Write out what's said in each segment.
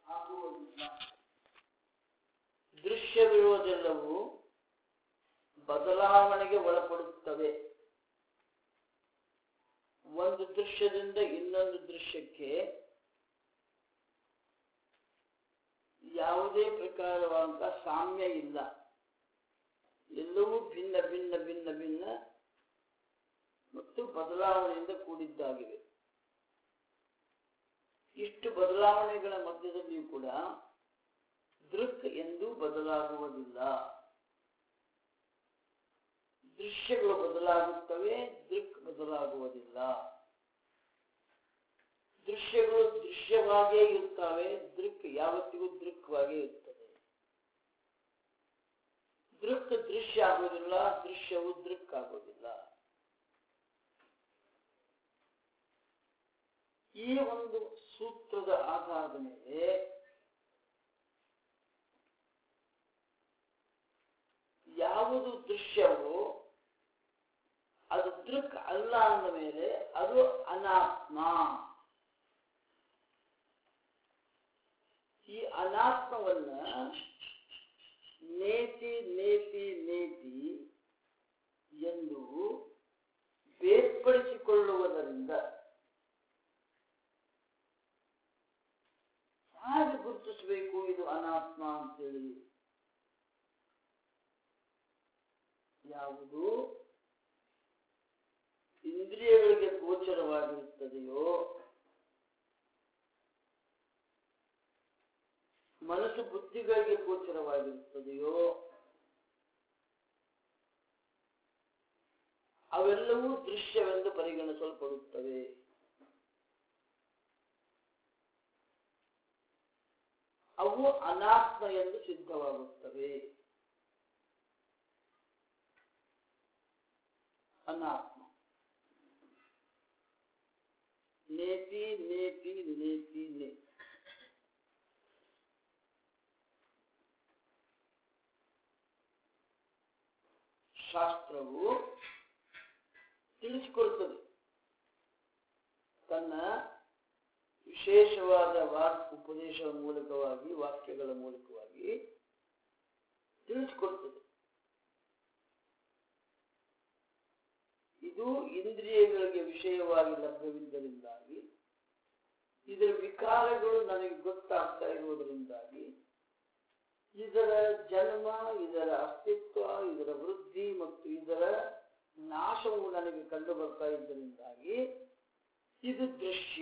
ಆಗುವುದಿಲ್ಲ ದೃಶ್ಯವಿರುವುದೆಲ್ಲವೂ ಬದಲಾವಣೆಗೆ ಒಳಪಡುತ್ತವೆ ಒಂದು ದೃಶ್ಯದಿಂದ ಇನ್ನೊಂದು ದೃಶ್ಯಕ್ಕೆ ಯಾವುದೇ ಪ್ರಕಾರವಾದಂತಹ ಸಾಮ್ಯ ಇಲ್ಲ ಎಲ್ಲವೂ ಭಿನ್ನ ಭಿನ್ನ ಭಿನ್ನ ಭಿನ್ನ ಮತ್ತು ಬದಲಾವಣೆಯಿಂದ ಕೂಡಿದ್ದಾಗಿವೆ ಇಷ್ಟು ಬದಲಾವಣೆಗಳ ಮಧ್ಯದಲ್ಲಿಯೂ ಕೂಡ ದೃಕ್ ಎಂದೂ ಬದಲಾಗುವುದಿಲ್ಲ ದೃಶ್ಯಗಳು ಬದಲಾಗುತ್ತವೆ ದೃಕ್ ಬದಲಾಗುವುದಿಲ್ಲ ದೃಶ್ಯಗಳು ದೃಶ್ಯವಾಗೇ ಇರುತ್ತವೆ ದೃಕ್ ಯಾವತ್ತಿಗೂ ದೃಕ್ವಾಗೇ ಇರ್ತದೆ ದೃಕ್ ದೃಶ್ಯ ಆಗೋದಿಲ್ಲ ದೃಶ್ಯವು ದೃಕ್ ಆಗೋದಿಲ್ಲ ಈ ಒಂದು ಸೂತ್ರದ ಆಧಾರದ ಮೇಲೆ ಯಾವುದು ದೃಶ್ಯವೋ ಅದು ದೃಕ್ ಅಲ್ಲ ಅಂದ ಮೇಲೆ ಅದು ಅನಾತ್ಮ ಈ ಅನಾತ್ಮವನ್ನ ನೇತಿ ನೇತಿ ನೇತಿ ಎಂದು ಬೇರ್ಪಡಿಸಿಕೊಳ್ಳುವುದರಿಂದ ಹೇಗೆ ಗುರುತಿಸಬೇಕು ಇದು ಅನಾತ್ಮ ಅಂತೇಳಿ ಯಾವುದು ಇಂದ್ರಿಯಗಳಿಗೆ ಗೋಚರವಾಗಿರುತ್ತದೆಯೋ ಮನಸ್ಸು ಬುದ್ಧಿಗಳಿಗೆ ಗೋಚರವಾಗಿರುತ್ತದೆಯೋ ಅವೆಲ್ಲವೂ ದೃಶ್ಯವೆಂದು ಪರಿಗಣಿಸಲ್ಪಡುತ್ತವೆ ಅವು ಅನಾತ್ಮ ಎಂದು ಸಿದ್ಧವಾಗುತ್ತವೆ ಅನಾತ್ಮ ನೇತಿ ನೇತಿ ನೇತಿ ನೇತಿ ಶಾಸ್ತ್ರವು ತಿಳಿಸಿಕೊಡುತ್ತದೆ ತನ್ನ ವಿಶೇಷವಾದ ವಾಕ್ ಉಪದೇಶದ ಮೂಲಕವಾಗಿ ವಾಕ್ಯಗಳ ಮೂಲಕವಾಗಿ ತಿಳಿಸಿಕೊಡುತ್ತದೆ ಇದು ಇಂದ್ರಿಯಗಳಿಗೆ ವಿಷಯವಾಗಿ ಲಭ್ಯವಿದ್ದರಿಂದಾಗಿ ಇದರ ವಿಕಾರಗಳು ನನಗೆ ಗೊತ್ತಾಗ್ತಾ ಇರುವುದರಿಂದಾಗಿ ಇದರ ಜನ್ಮ ಇದರ ಅಸ್ತಿತ್ವ ಇದರ ವೃದ್ಧಿ ಮತ್ತು ಇದರ ನಾಶವು ನನಗೆ ಕಂಡು ಬರ್ತಾ ಇದ್ದರಿಂದಾಗಿ ಇದು ದೃಶ್ಯ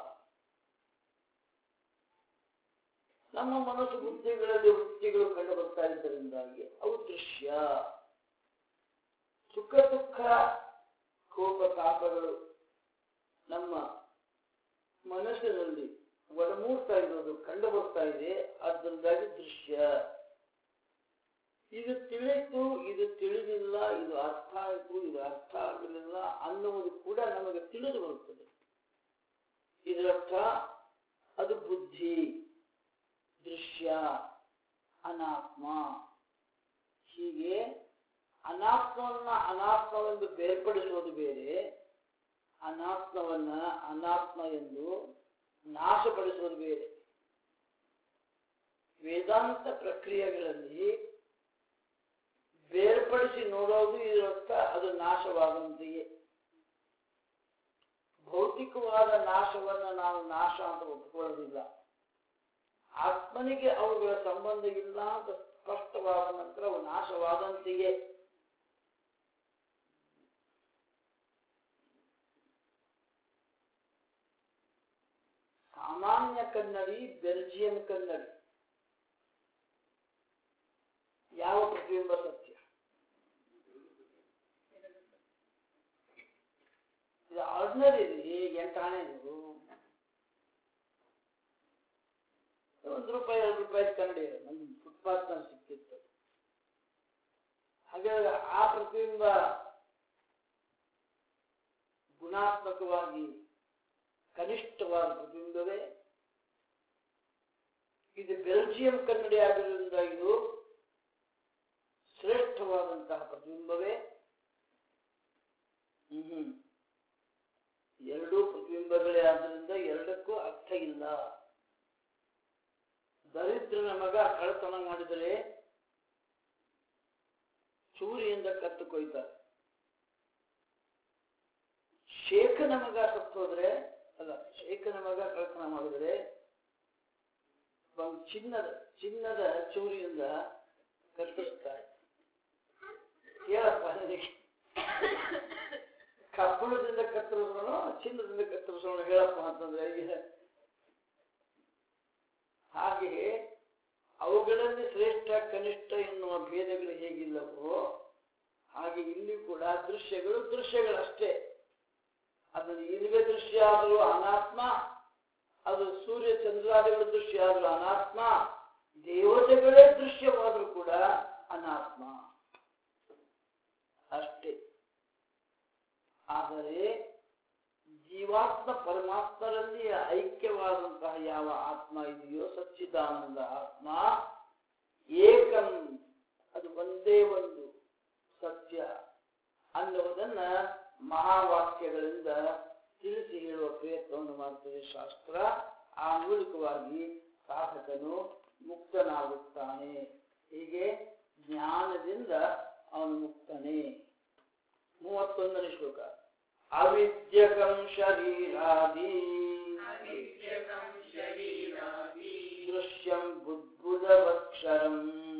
ನಮ್ಮ ಮನಸ್ಸು ಬುದ್ಧಿಗಳಲ್ಲಿ ವೃತ್ತಿಗಳು ಕಂಡು ಬರ್ತಾ ಇದ್ದರಿಂದಾಗಿ ಅವು ದೃಶ್ಯ ಸುಖ ದುಃಖ ಕೋಪ ತಾಪಗಳು ನಮ್ಮ ಮನಸ್ಸಿನಲ್ಲಿ ಒಡಮೂಡ್ತಾ ಇರೋದು ಕಂಡು ಬರ್ತಾ ಇದೆ ಅದರಿಂದಾಗಿ ದೃಶ್ಯ ಇದು ತಿಳಿತು ಇದು ತಿಳಿದಿಲ್ಲ ಇದು ಅರ್ಥ ಆಯಿತು ಇದು ಅರ್ಥ ಆಗಲಿಲ್ಲ ಅನ್ನುವುದು ಕೂಡ ನಮಗೆ ತಿಳಿದು ಬರುತ್ತದೆ ಇದರರ್ಥ ಅದು ಬುದ್ಧಿ ದೃಶ್ಯ ಅನಾತ್ಮ ಹೀಗೆ ಅನಾತ್ಮವನ್ನ ಅನಾತ್ಮವೆಂದು ಬೇರ್ಪಡಿಸುವುದು ಬೇರೆ ಅನಾತ್ಮವನ್ನ ಅನಾತ್ಮ ಎಂದು ನಾಶಪಡಿಸುವುದು ಬೇರೆ ವೇದಾಂತ ಪ್ರಕ್ರಿಯೆಗಳಲ್ಲಿ ಬೇರ್ಪಡಿಸಿ ನೋಡೋದು ಇದರರ್ಥ ಅದು ನಾಶವಾದಂತೆಯೇ ಭೌತಿಕವಾದ ನಾಶವನ್ನ ನಾವು ನಾಶ ಅಂತ ಒಪ್ಪಿಕೊಳ್ಳೋದಿಲ್ಲ ಆತ್ಮನಿಗೆ ಅವುಗಳ ಸಂಬಂಧ ಇಲ್ಲ ಅಂತ ಸ್ಪಷ್ಟವಾದ ನಂತರ ಅವು ನಾಶವಾದಂತೆಯೇ ಸಾಮಾನ್ಯ ಕನ್ನಡಿ ಬೆಲ್ಜಿಯಂ ಕನ್ನಡಿ ಯಾವ ಪ್ರತಿಬಿಂಬ ಸತ್ಯ ಇದು ಆರ್ಡಿನರಿ ಎಂಟಾಣೆ ಇದು ಒಂದು ರೂಪಾಯಿ ಎರಡು ರೂಪಾಯಿ ಕನ್ನಡಿ ನಮ್ಮ ಫುಟ್ಪಾತ್ ನಲ್ಲಿ ಸಿಕ್ತಿತ್ತು ಹಾಗಾದ್ರೆ ಆ ಪ್ರತಿಬಿಂಬ ಗುಣಾತ್ಮಕವಾಗಿ ಕನಿಷ್ಠವಾದ ಪ್ರತಿಬಿಂಬವೇ ಇದು ಬೆಲ್ಜಿಯಂ ಕನ್ನಡಿ ಆಗಿರೋದ್ರಿಂದ ಇದು ಶ್ರೇಷ್ಠವಾದಂತಹ ಪ್ರತಿಬಿಂಬವೇ ಹ್ಮ್ ಎರಡೂ ಪ್ರತಿಬಿಂಬಗಳೇ ಆದ್ದರಿಂದ ಎರಡಕ್ಕೂ ಅರ್ಥ ಇಲ್ಲ ದರಿದ್ರನ ಮಗ ಕಳ್ಳತನ ಮಾಡಿದರೆ ಚೂರಿಯಿಂದ ಕತ್ತು ಕೊಯ್ತಾರೆ ಶೇಖನ ಮಗ ಸತ್ತೋದ್ರೆ ಅಲ್ಲ ಶೇಖನ ಮಗ ಕಳ್ಳತನ ಮಾಡಿದರೆ ಒಂದು ಚಿನ್ನದ ಚಿನ್ನದ ಚೂರಿಯಿಂದ ಕತ್ತರಿಸ್ತಾರೆ ಹೇಳಪ್ಪ ನಿನಗೆ ಕಬ್ಬಣದಿಂದ ಕತ್ತರಿಸೋಣ ಚಿನ್ನದಿಂದ ಕತ್ತರಿಸೋಣ ಹೇಳಪ್ಪ ಅಂತಂದ್ರೆ ಈಗ ಹಾಗೆ ಅವುಗಳಲ್ಲಿ ಶ್ರೇಷ್ಠ ಕನಿಷ್ಠ ಎನ್ನುವ ಭೇದಗಳು ಹೇಗಿಲ್ಲವೋ ಹಾಗೆ ಇಲ್ಲಿ ಕೂಡ ದೃಶ್ಯಗಳು ದೃಶ್ಯಗಳಷ್ಟೇ ಅದನ್ನು ಇರುವೆ ದೃಶ್ಯ ಆದರೂ ಅನಾತ್ಮ ಅದು ಸೂರ್ಯ ಚಂದ್ರಾದಿಗಳ ದೃಶ್ಯ ಆದರೂ ಅನಾತ್ಮ ದೇವತೆಗಳೇ ದೃಶ್ಯವಾದರೂ ಕೂಡ ಅನಾತ್ಮ ಅಷ್ಟೇ ಆದರೆ ಜೀವಾತ್ಮ ಪರಮಾತ್ಮರಲ್ಲಿ ಐಕ್ಯವಾದಂತಹ ಯಾವ ಆತ್ಮ ಇದೆಯೋ ಸಚ್ಚಿದಾನಂದ ಆತ್ಮ ಏಕಂ ಅದು ಒಂದೇ ಒಂದು ಸತ್ಯ ಅನ್ನುವುದನ್ನ ಮಹಾವಾಕ್ಯಗಳಿಂದ ತಿಳಿಸಿ ಹೇಳುವ ಪ್ರಯತ್ನವನ್ನು ಮಾಡ್ತದೆ ಶಾಸ್ತ್ರ ಆ ಮೂಲಕವಾಗಿ ಸಾಧಕನು ಮುಕ್ತನಾಗುತ್ತಾನೆ ಹೀಗೆ ಜ್ಞಾನದಿಂದ ಅವನು ಮುಕ್ತನೇ ಮೂವತ್ತೊಂದನೇ ಶ್ಲೋಕ ಅವಿದ್ಯಕಂ ಶರೀರಾದಿ ದೃಶ್ಯಂ ಬುದ್ಬುಧವಕ್ಷರಂ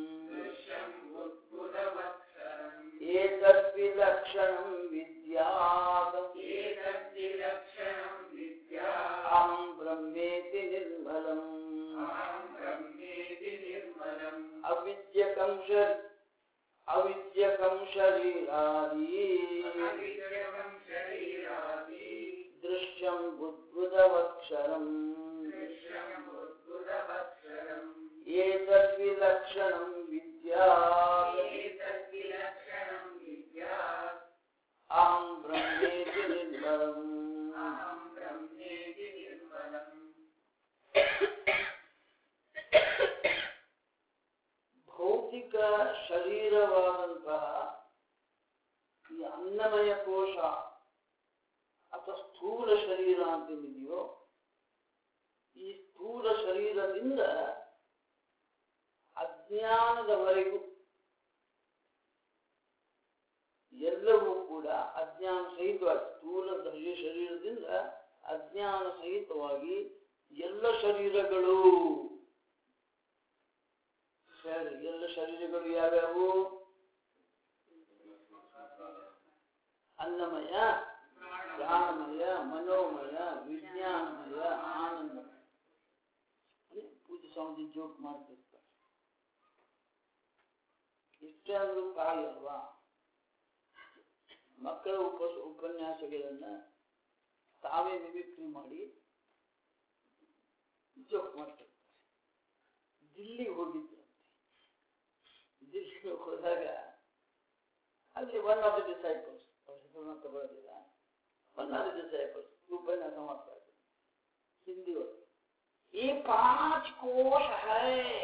ಏತದ್ವಿಲಕ್ಷಣಂ ವಿದ್ಯಾತ್ ಅಹಂ ಬ್ರಹ್ಮೇತಿ ನಿರ್ಮಲಂ ಅವಿದ್ಯಕಂ ಶರೀ ಅವಿದ್ಯಕಂ ಶರೀರಾದಿ ದೃಶ್ಯಂ ಬುದ್ಬುಧವಕ್ಷರಂ ಏತದ್ವಿಲಕ್ಷಣಂ ವಿದ್ಯಾತ್ ಅಹಂ ಬ್ರಹ್ಮೇತಿ ನಿರ್ಮಲಂ ಭೌತಿಕ ಶರೀರವಾದಂತಹ ಈ ಅನ್ನಮಯ ಕೋಶ ಅಥವಾ ಸ್ಥೂಲ ಶರೀರ ಅಂತೇನಿದೆಯೋ ಈ ಸ್ಥೂಲ ಶರೀರದಿಂದ ಅಜ್ಞಾನದವರೆಗೂ ಎಲ್ಲವೂ ಕೂಡ ಅಜ್ಞಾನ ಸಹಿತವಾಗಿ ಸ್ಥೂಲ ದರ್ಜೆ ಶರೀರದಿಂದ ಅಜ್ಞಾನ ಸಹಿತವಾಗಿ ಎಲ್ಲ ಶರೀರಗಳು ಸರಿ ಎಲ್ಲ ಶರೀರಗಳು ಯಾವ್ಯಾವು ಅನ್ನಮಯ ಪ್ರಾಣಮಯ ಮನೋಮಯ ವಿಜ್ಞಾನಮಯ ಆನಂದಮಯ ಅದೇ ಪೂಜೆ ಸ್ವಾಮೀಜಿ ಜೋಕ್ ಮಾಡ್ತಿರ್ತಾರೆ ಇಷ್ಟೇ ಆದ್ರೂ ತಾಯಿ ಅಲ್ವಾ ಮಕ್ಕಳ ಉಪ ಉಪನ್ಯಾಸಗಳನ್ನ ತಾವೇ ಮಿಮಿಕ್ರಿ ಮಾಡಿ ಜೋಕ್ ಮಾಡ್ತಿರ್ತಾರೆ ದಿಲ್ಲಿಗೆ ಹೋಗಿದ್ರಂತೆ ದಿಲ್ಲಿಗೆ ಹೋದಾಗ ಅಲ್ಲಿ ಒನ್ ಆಫ್ ದ ಡಿಸೈಪಲ್ಸ್ ಅವ್ರ ಹೆಸರನ್ನ ತಗೊಳ್ಳೋದಿಲ್ಲ ಒನ್ ಆಫ್ ದ ಡಿಸೈಪಲ್ಸ್ ಉಪನ್ಯಾಸ ಮಾಡ್ತಾ ಇದ್ರು ಹಿಂದಿ ಒಳಗೆ ಈ ಪಾಂಚ್ ಕೋಶ ಹೈ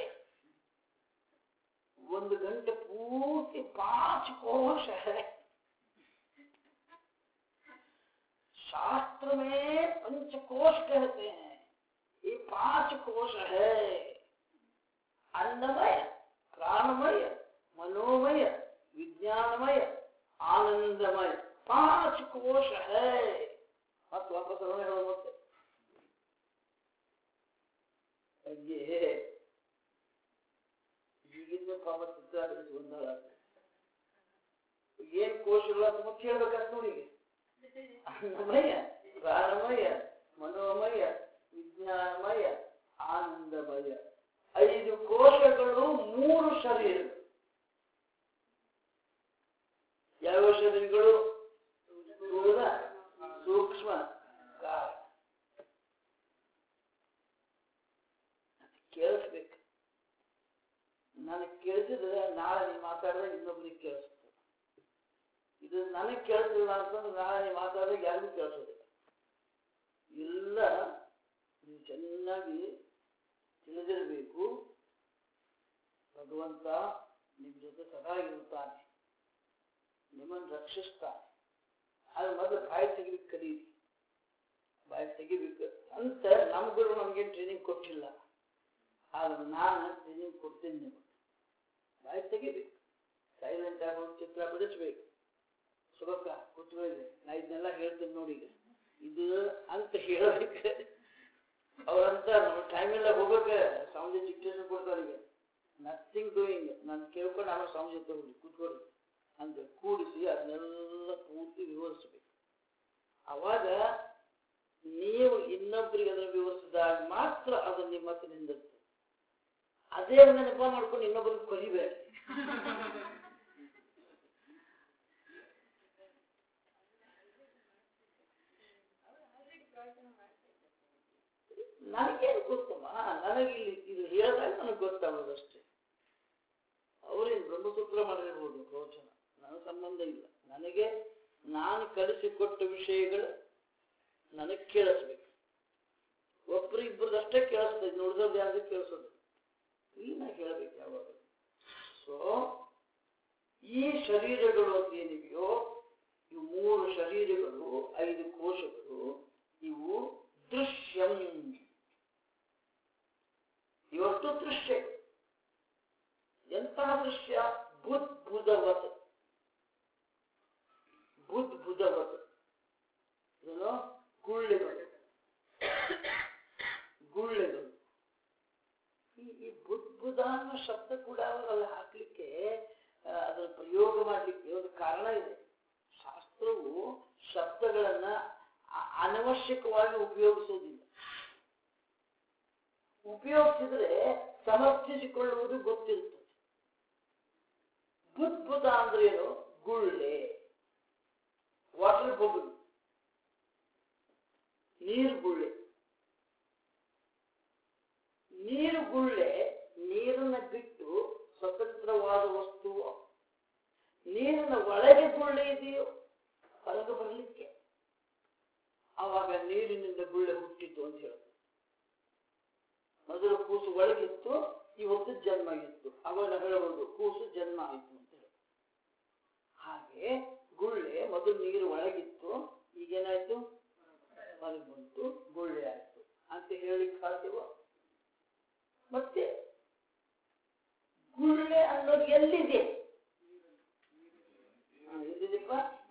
ಒಂದು ಗಂಟೆ ಪೂರ್ತಿ ಪಾಂಚ್ ಕೋಶ है शास्त्र में पंचकोश कहते हैं ये पांच कोश है अन्नमय प्राणमय मनोमय विज्ञानमय आनंदमय पांच कोश है ಮತ್ತು ವಾಪಸ್ ಅದನ್ನ ಹೇಳೋದು ಮತ್ತೆ ಹಾಗೆ ಈಗಿನ ಪಾಪ ಚಿತ್ರ ಬಿಡಿಸಿ ಗೊಂದಲ ಏನ್ ಕೋಶಗಳು ಅಂತ ಮತ್ತೆ ಹೇಳ್ಬೇಕಂತ ನೋಡಿ ಈಗ. ಅನ್ನಮಯ ಪ್ರಾಣಮಯ ಮನೋಮಯ ವಿಜ್ಞಾನಮಯ ಆನಂದಮಯ ಐದು ಕೋಶಗಳು ಮೂರು ಶರೀರಗಳು ಯಾವ ಶರೀರಗಳು ಸ್ಥೂಲ ಸೂಕ್ಷ್ಮ ಕಾರಣ ಕೇಳಿಸ್ಬೇಕು ನನಗೆ ಕೇಳಿಸಿದ್ರೆ ನಾಳೆ ನೀವು ಮಾತಾಡಿದ್ರೆ ಇನ್ನೊಬ್ರಿಗೆ ಕೇಳಿಸ್ತದೆ ಇದು ನನಗೆ ಕೇಳಿಸಿಲ್ಲ ಅಂತಂದ್ರೆ ನಾಳೆ ನೀವು ಮಾತಾಡಿದಾಗ ಯಾರಿಗೂ ಕೇಳಿಸೋದಿಲ್ಲ ಎಲ್ಲ ನೀವು ಚೆನ್ನಾಗಿ ತಿಳಿದಿರಬೇಕು ಭಗವಂತ ನಿಮ್ಮ ಜೊತೆ ಸದಾ ಇರುತ್ತಾನೆ ನಿಮ್ಮನ್ನು ರಕ್ಷಿಸ್ತಾನೆ ಅದು ಮೊದಲು ಬಾಯಿ ತೆಗಿಬೇಕು ಕಲೀರಿ ಬಾಯಿ ತೆಗಿಬೇಕು ಅಂತ ನಮ್ಮ ಗುರು ನಮ್ಗೇನು ಟ್ರೈನಿಂಗ್ ಕೊಟ್ಟಿಲ್ಲ ಆದ್ರೆ ನಾನು ಟ್ರೈನಿಂಗ್ ಕೊಡ್ತೀನಿ ನಿಮಗೆ ಬಾಯಿ ತೆಗಿಬೇಕು ಸೈಲೆಂಟ್ ಆಗಿ ಒಂದು ಚಿತ್ರ ಬಿಡಿಸ್ಬೇಕು ಸುಗಕ್ಕ ಕೂತ್ಕೊಳ್ಳಿ ನಾ ಇದನ್ನೆಲ್ಲ ಹೇಳ್ತೀನಿ ನೋಡಿ ಈಗ ಇದು ಅಂತ ಹೇಳಬೇಕು ಅವ್ರಂತ ನಮ್ಮ ಟೈಮೆಲ್ಲ ಹೋಗೋಕೆ ಸ್ವಾಮೀಜಿ ಡಿಕ್ಟೇಷನ್ ಕೊಡ್ತಾರೆ ಈಗ ನಥಿಂಗ್ ಡೂಯಿಂಗ್ ನಾನು ಕೇಳ್ಕೊಂಡು ಆಮೇಲೆ ಸ್ವಾಮೀಜಿ ತಗೊಳ್ಳಿ ಕೂತ್ಕೊಳ್ಳಿ ಅಂತ ಕೂಡಿಸಿ ಅದನ್ನೆಲ್ಲ ಪೂರ್ತಿ ವಿವರಿಸ್ಬೇಕು ಅವಾಗ ನೀವು ಇನ್ನೊಬ್ಬರಿಗೆ ಅದನ್ನು ವಿವರಿಸಿದಾಗ ಮಾತ್ರ ಅದು ನಿಮ್ಮ ಹತ್ರ ನಿಂದಿರ್ತದೆ ಅದೇ ಒಂದು ನೆನಪ ಮಾಡ್ಕೊಂಡು ಇನ್ನೊಬ್ಬರಿಗೆ ಕಲಿಬೇಡಿ ನನಗೇನು ಗೊತ್ತಮ್ಮ ನನಗೆ ಇಲ್ಲಿ ಇದು ಹೇಳಿದಾಗ ನನಗೆ ಗೊತ್ತಾಗೋದಷ್ಟೇ ಅವರೇನು ಬ್ರಹ್ಮಸೂತ್ರ ಮಾಡಿರ್ಬೋದು ಪ್ರವಚನ ನನ್ನ ಸಂಬಂಧ ಇಲ್ಲ ನನಗೆ ನಾನು ಕಲಿಸಿಕೊಟ್ಟ ವಿಷಯಗಳು ನನಗೆ ಕೇಳಿಸ್ಬೇಕು ಒಬ್ರು ಇಬ್ಬರದಷ್ಟೇ ಕೇಳಿಸ್ತದೆ ನೋಡಿದ್ರೆ ಯಾರು ಕೇಳಿಸೋದು ಕ್ಲೀನಾಗಿ ಹೇಳಬೇಕು ಯಾವಾಗ ಸೊ ಈ ಶರೀರಗಳು ಅಂತ ಏನಿವೆಯೋ ಇವು ಮೂರು ಶರೀರಗಳು ಐದು ಕೋಶಗಳು ಇವು ದೃಶ್ಯಂ ಇವತ್ತು ದೃಶ್ಯ ಎಂತಹ ದೃಶ್ಯ ಬುದ್ಬುದವತ್ ಬುದ್ಬುದವತ್ ಏನು ಗುಳ್ಳೆಗಳು ಗುಳ್ಳೆಗಳು ಈ ಈ ಬುದ್ಬುದ ಅನ್ನೋ ಶಬ್ದ ಕೂಡ ಅವರಲ್ಲಿ ಹಾಕ್ಲಿಕ್ಕೆ ಆ, ಅದರ ಪ್ರಯೋಗ ಮಾಡಲಿಕ್ಕೆ ಒಂದು ಕಾರಣ ಇದೆ ಶಾಸ್ತ್ರವು ಶಬ್ದಗಳನ್ನ ಅ- ಅನವಶ್ಯಕವಾಗಿ ಉಪಯೋಗಿಸೋದಿಲ್ಲ ಉಪಯೋಗಿಸಿದ್ರೆ ಸಮರ್ಥಿಸಿಕೊಳ್ಳುವುದು ಗೊತ್ತಿರುತ್ತದೆ ಬುದ್ಬುದ ಅಂದ್ರೆ ಏನು ಗುಳ್ಳೆ ವಾಟರ್ ಬಬಲ್ ನೀರು ಗುಳ್ಳೆ ನೀರು ಗುಳ್ಳೆ ನೀರನ್ನ ಬಿಟ್ಟು ಸ್ವತಂತ್ರವಾದ ವಸ್ತು ನೀರಿನ ಒಳಗೆ ಗುಳ್ಳೆ ಇದೆಯೋ ಹೊರಗೆ ಬರಲಿಕ್ಕೆ ಆವಾಗ ನೀರಿನಿಂದ ಗುಳ್ಳೆ ಹುಟ್ಟಿತು ಅಂತ ಹೇಳುತ್ತೆ ಮೊದಲು ಕೂಸು ಒಳಗಿತ್ತು ಇವತ್ತು ಜನ್ಮ ಇತ್ತು ಅವಾಗ ಹೇಳಬಹುದು ಕೂಸು ಜನ್ಮ ಆಯಿತು ಅಂತ ಹೇಳಿ ಹಾಗೆ ಗುಳ್ಳೆ ಮೊದಲು ನೀರು ಒಳಗಿತ್ತು ಈಗೇನಾಯ್ತು ಹೊರಗೆ ಬಂತು ಗುಳ್ಳೆ ಆಯ್ತು ಅಂತ ಹೇಳಿಕ್ ಸಾಧ್ಯವ ಮತ್ತೆ ಗುಳ್ಳೆ ಅನ್ನೋದು ಎಲ್ಲಿದೆ ಹಾ, ಎಲ್ಲಿದೆಪ್ಪ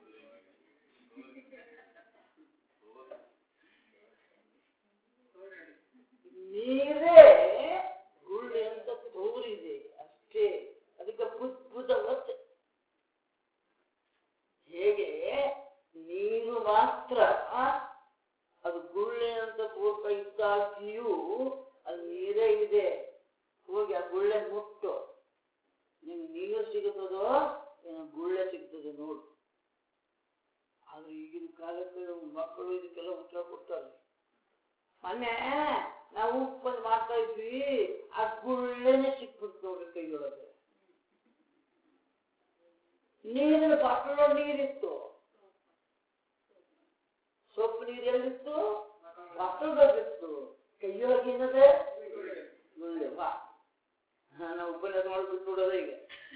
ನೀರೇ ಗುಳ್ಳೆ ಅಂತ ತೋರಿದೆ ಅಷ್ಟೇ ಅದಕ್ಕೆ ಬುದ್ಬುದವತ್ ಹೇಗೆ ನೀರು ಮಾತ್ರ ಅದು ಗುಳ್ಳೆ ಅಂತ ತೋರ್ತಾ ಇದ್ದಾಗಿಯೂ ಅದು ನೀರೇ ಇದೆ ಹೋಗಿ ಆ ಗುಳ್ಳೆ ಮುಟ್ಟು ನಿಮ್ಗೆ ನೀರು ಸಿಗುತ್ತದೋ ಏನೋ ಗುಳ್ಳೆ ಸಿಗ್ತದೆ ನೋಡು ಆದ್ರೆ ಈಗಿನ ಕಾಲಕ್ಕೆ ಮಕ್ಕಳು ಇದಕ್ಕೆಲ್ಲ ಉತ್ತರ ಕೊಡ್ತಾರೆ ಮೊನ್ನೆ ನಾವು ಉಪ್ಪನ್ನು ಮಾಡ್ತಾ ಇದ್ವಿ ಆ ಗುಳ್ಳೆನೆ ಸಿಕ್ಬಿಡ್ತು ನೋಡ್ರಿ ಕೈಯೊಳಗೆ ನೀರಿನ ಬಾಟಲ ನೀರಿತ್ತು ಸೊಪ್ಪು ನೀರು ಎಲ್ಲಿತ್ತು ಬಾಟಲ್ದಾಗಿತ್ತು ಕೈಯೊಳಗೆ ಏನದೆ ಗುಳ್ಳೆ ವಾ ಹಾ, ನಾವು ಉಪನ್ಯಾಸ ಮಾಡ್ಬಿಟ್ಟು ನೋಡೋದ ಈಗ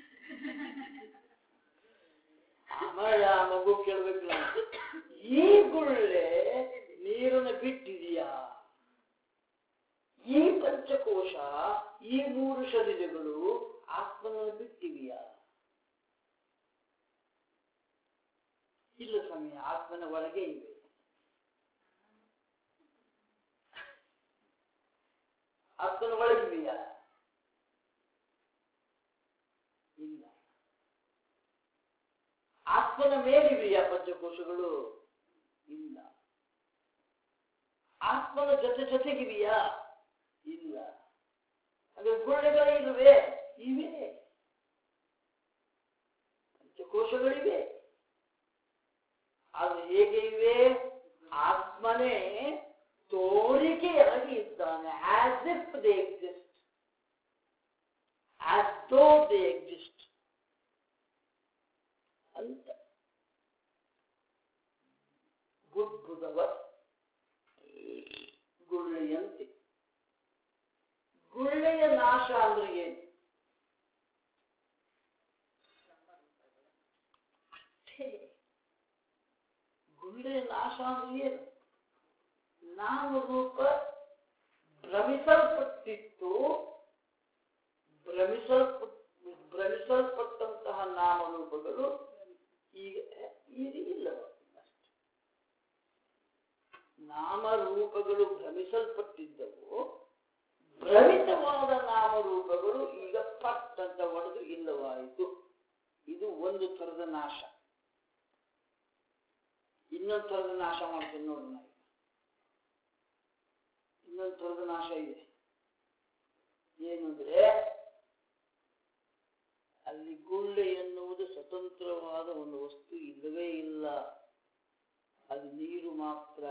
ಆಮೇಲೆ ಆ ಮಗು ಕೇಳ್ಬೇಕಲ್ಲ ಈ ಗುಳ್ಳೆ ನೀರನ್ನು ಬಿಟ್ಟಿದೆಯಾ ಈ ಪಂಚಕೋಶ ಈ ಮೂರು ಶರೀರಗಳು ಆತ್ಮನನ್ನು ಬಿಟ್ಟಿವೆಯಾ ಇಲ್ಲ ಸ್ವಾಮಿ ಆತ್ಮನ ಒಳಗೆ ಇವೆ ಆತ್ಮನ ಒಳಗಿವೆಯಾ ಇಲ್ಲ ಆತ್ಮನ ಮೇಲಿವೆಯಾ ಪಂಚಕೋಶಗಳು ಇಲ್ಲ ಆತ್ಮನ ಜೊತೆ ಜೊತೆಗಿವೆಯಾ ಇಲ್ಲ ಅದು ಗುಳ್ಳೆಗಳೇ ಇರುವೆ ಇವೆ ಪಂಚಕೋಶಗಳಿವೆ ಅದು ಹೇಗೆ ಇವೆ ಆತ್ಮನೇ ತೋರಿಕೆಯಾಗಿ ಇದ್ದಾನೆ as if they exist as though they exist ಅಂತ ಬುದ್ಬುದವ ಗುಳ್ಳೆಯಂತೆ ಗುಳ್ಳೆಯ ನಾಶ ಅಂದ್ರೆ ಏನು ಅಷ್ಟೇ. ಗುಳ್ಳೆಯ ನಾಶ ಅಂದ್ರೆ ಏನು ನಾಮರೂಪ ಭ್ರಮಿಸಲ್ಪಟ್ಟಿತ್ತು ಭ್ರಮಿಸಲ್ಪ ಭ್ರಮಿಸಲ್ಪಟ್ಟಂತಹ ನಾಮರೂಪಗಳು ಈಗ ಈಗ ಇಲ್ಲವ ಅಷ್ಟೆ ನಾಮರೂಪಗಳು ಭ್ರಮಿಸಲ್ಪಟ್ಟಿದ್ದವು ಭ್ರಮಿತವಾದ ನಾಮರೂಪಗಳು ಈಗ ಪಟ್ ಅಂತ ಒಡೆದು ಇಲ್ಲವಾಯಿತು ಇದು ಒಂದು ಥರದ ನಾಶ ಇನ್ನೊಂದು ಥರದ ನಾಶ ಮಾಡ್ತೀನಿ ನೋಡಿ ನಾವು ಇನ್ನೊಂದು ಥರದ ನಾಶ ಇದೆ ಏನಂದ್ರೆ ಅಲ್ಲಿ ಗುಳ್ಳೆ ಎನ್ನುವುದು ಸ್ವತಂತ್ರವಾದ ಒಂದು ವಸ್ತು ಇಲ್ಲವೇ ಇಲ್ಲ ಅದು ನೀರು ಮಾತ್ರ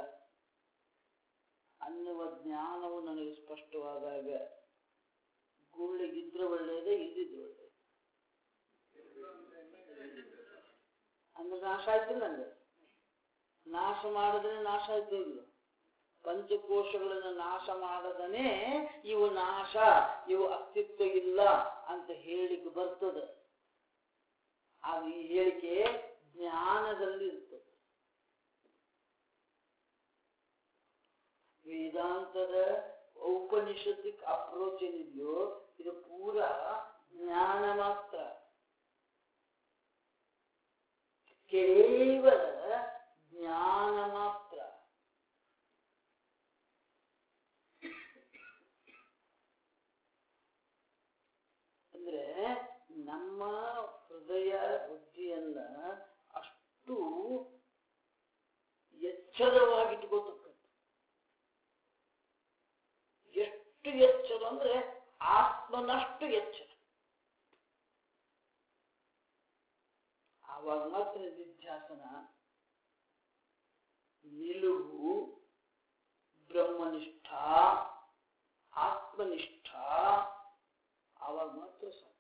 ಅನ್ನುವ ಜ್ಞಾನವು ನನಗೆ ಸ್ಪಷ್ಟವಾದಾಗ ಗುಳ್ಳೆ ಇದ್ರೆ ಒಳ್ಳೆಯದೇ ಇದ್ದಿದ್ದು ಒಳ್ಳೆಯದು ಅಂದ್ರೆ ನಾಶ ಆಯ್ತು ನಂಗೆ ನಾಶ ಮಾಡಿದ್ರೆ ನಾಶ ಆಯ್ತು ಇಲ್ಲ ಪಂಚಕೋಶಗಳನ್ನು ನಾಶ ಮಾಡದನೆ ಇವು ನಾಶ ಇವು ಅಸ್ತಿತ್ವ ಇಲ್ಲ ಅಂತ ಹೇಳಿಕೆ ಬರ್ತದೆ ಆಗ ಈ ಹೇಳಿಕೆ ಜ್ಞಾನದಲ್ಲಿ ಇರ್ತದೆ ವೇದಾಂತದ ಔಪನಿಷತ್ತಿಕ್ ಅಪ್ರೋಚ್ ಏನಿದೆಯೋ ಇದು ಪೂರಾ ಜ್ಞಾನ ಮಾತ್ರ ಕೇವಲ ಜ್ಞಾನ ಮಾತ್ರ ಅಂದ್ರೆ ನಮ್ಮ ಹೃದಯ ಬುದ್ಧಿಯನ್ನ ಅಷ್ಟು ಎಚ್ಚರವಾಗಿಟ್ಕೋತಕ್ಕಂಥ ಎಷ್ಟು ಎಚ್ಚರ ಅಂದ್ರೆ ಆತ್ಮನಷ್ಟು ಎಚ್ಚರ ಆವಾಗ ಮಾತ್ರ ನಿಧ್ಯಾಸನ ನಿಲುವು ಬ್ರಹ್ಮನಿಷ್ಠ ಆತ್ಮನಿಷ್ಠ ಆವಾಗ ಮಾತ್ರ ಸಾಧ್ಯ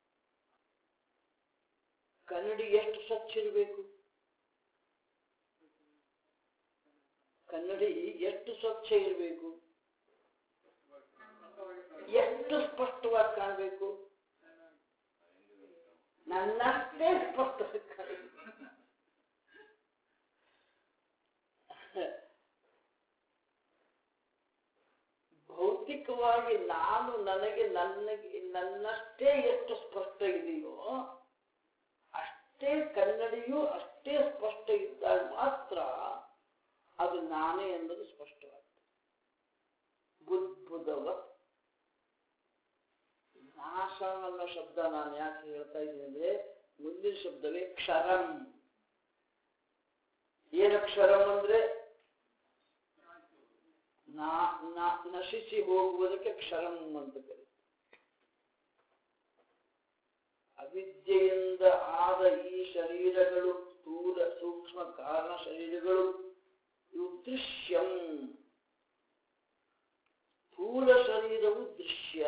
ಕನ್ನಡಿ ಎಷ್ಟು ಸ್ವಚ್ಛ ಇರಬೇಕು ಕನ್ನಡಿ ಎಷ್ಟು ಸ್ವಚ್ಛ ಇರಬೇಕು ಎಷ್ಟು ಸ್ಪಷ್ಟವಾಗಿ ಕಾಣಬೇಕು ನನ್ನಷ್ಟೇ ಸ್ಪಷ್ಟವಾಗಿ ಕಾಣಬೇಕು ಭೌತಿಕವಾಗಿ ನಾನು ನನಗೆ ನನಗೆ ನನ್ನಷ್ಟೇ ಎಷ್ಟು ಸ್ಪಷ್ಟ ಇದೆಯೋ ಅಷ್ಟೇ ಕನ್ನಡಿಯೂ ಅಷ್ಟೇ ಸ್ಪಷ್ಟ ಇದ್ದಾಗ ಮಾತ್ರ ಅದು ನಾನೇ ಎಂಬುದು ಸ್ಪಷ್ಟವಾಗ್ತದೆ ಬುದ್ಬುದವ ನಾಶ ಅನ್ನೋ ಶಬ್ದ ನಾನು ಯಾಕೆ ಹೇಳ್ತಾ ಇದ್ದೀನಿ ಅಂದ್ರೆ ಮುಂದಿನ ಶಬ್ದವೇ ಕ್ಷರಂ ಏನು ಕ್ಷರಂ ಅಂದ್ರೆ ನಾ- ನಾ- ನಶಿಸಿ ಹೋಗುವುದಕ್ಕೆ ಕ್ಷರಂ ಅಂತ ಕರೀತಾರೆ ಅವಿದ್ಯೆಯಿಂದ ಆದ ಈ ಶರೀರಗಳು ಸ್ಥೂಲ ಸೂಕ್ಷ್ಮ ಕಾರಣ ಶರೀರಗಳು ಇವು ದೃಶ್ಯಂ ಸ್ಥೂಲ ಶರೀರವು ದೃಶ್ಯ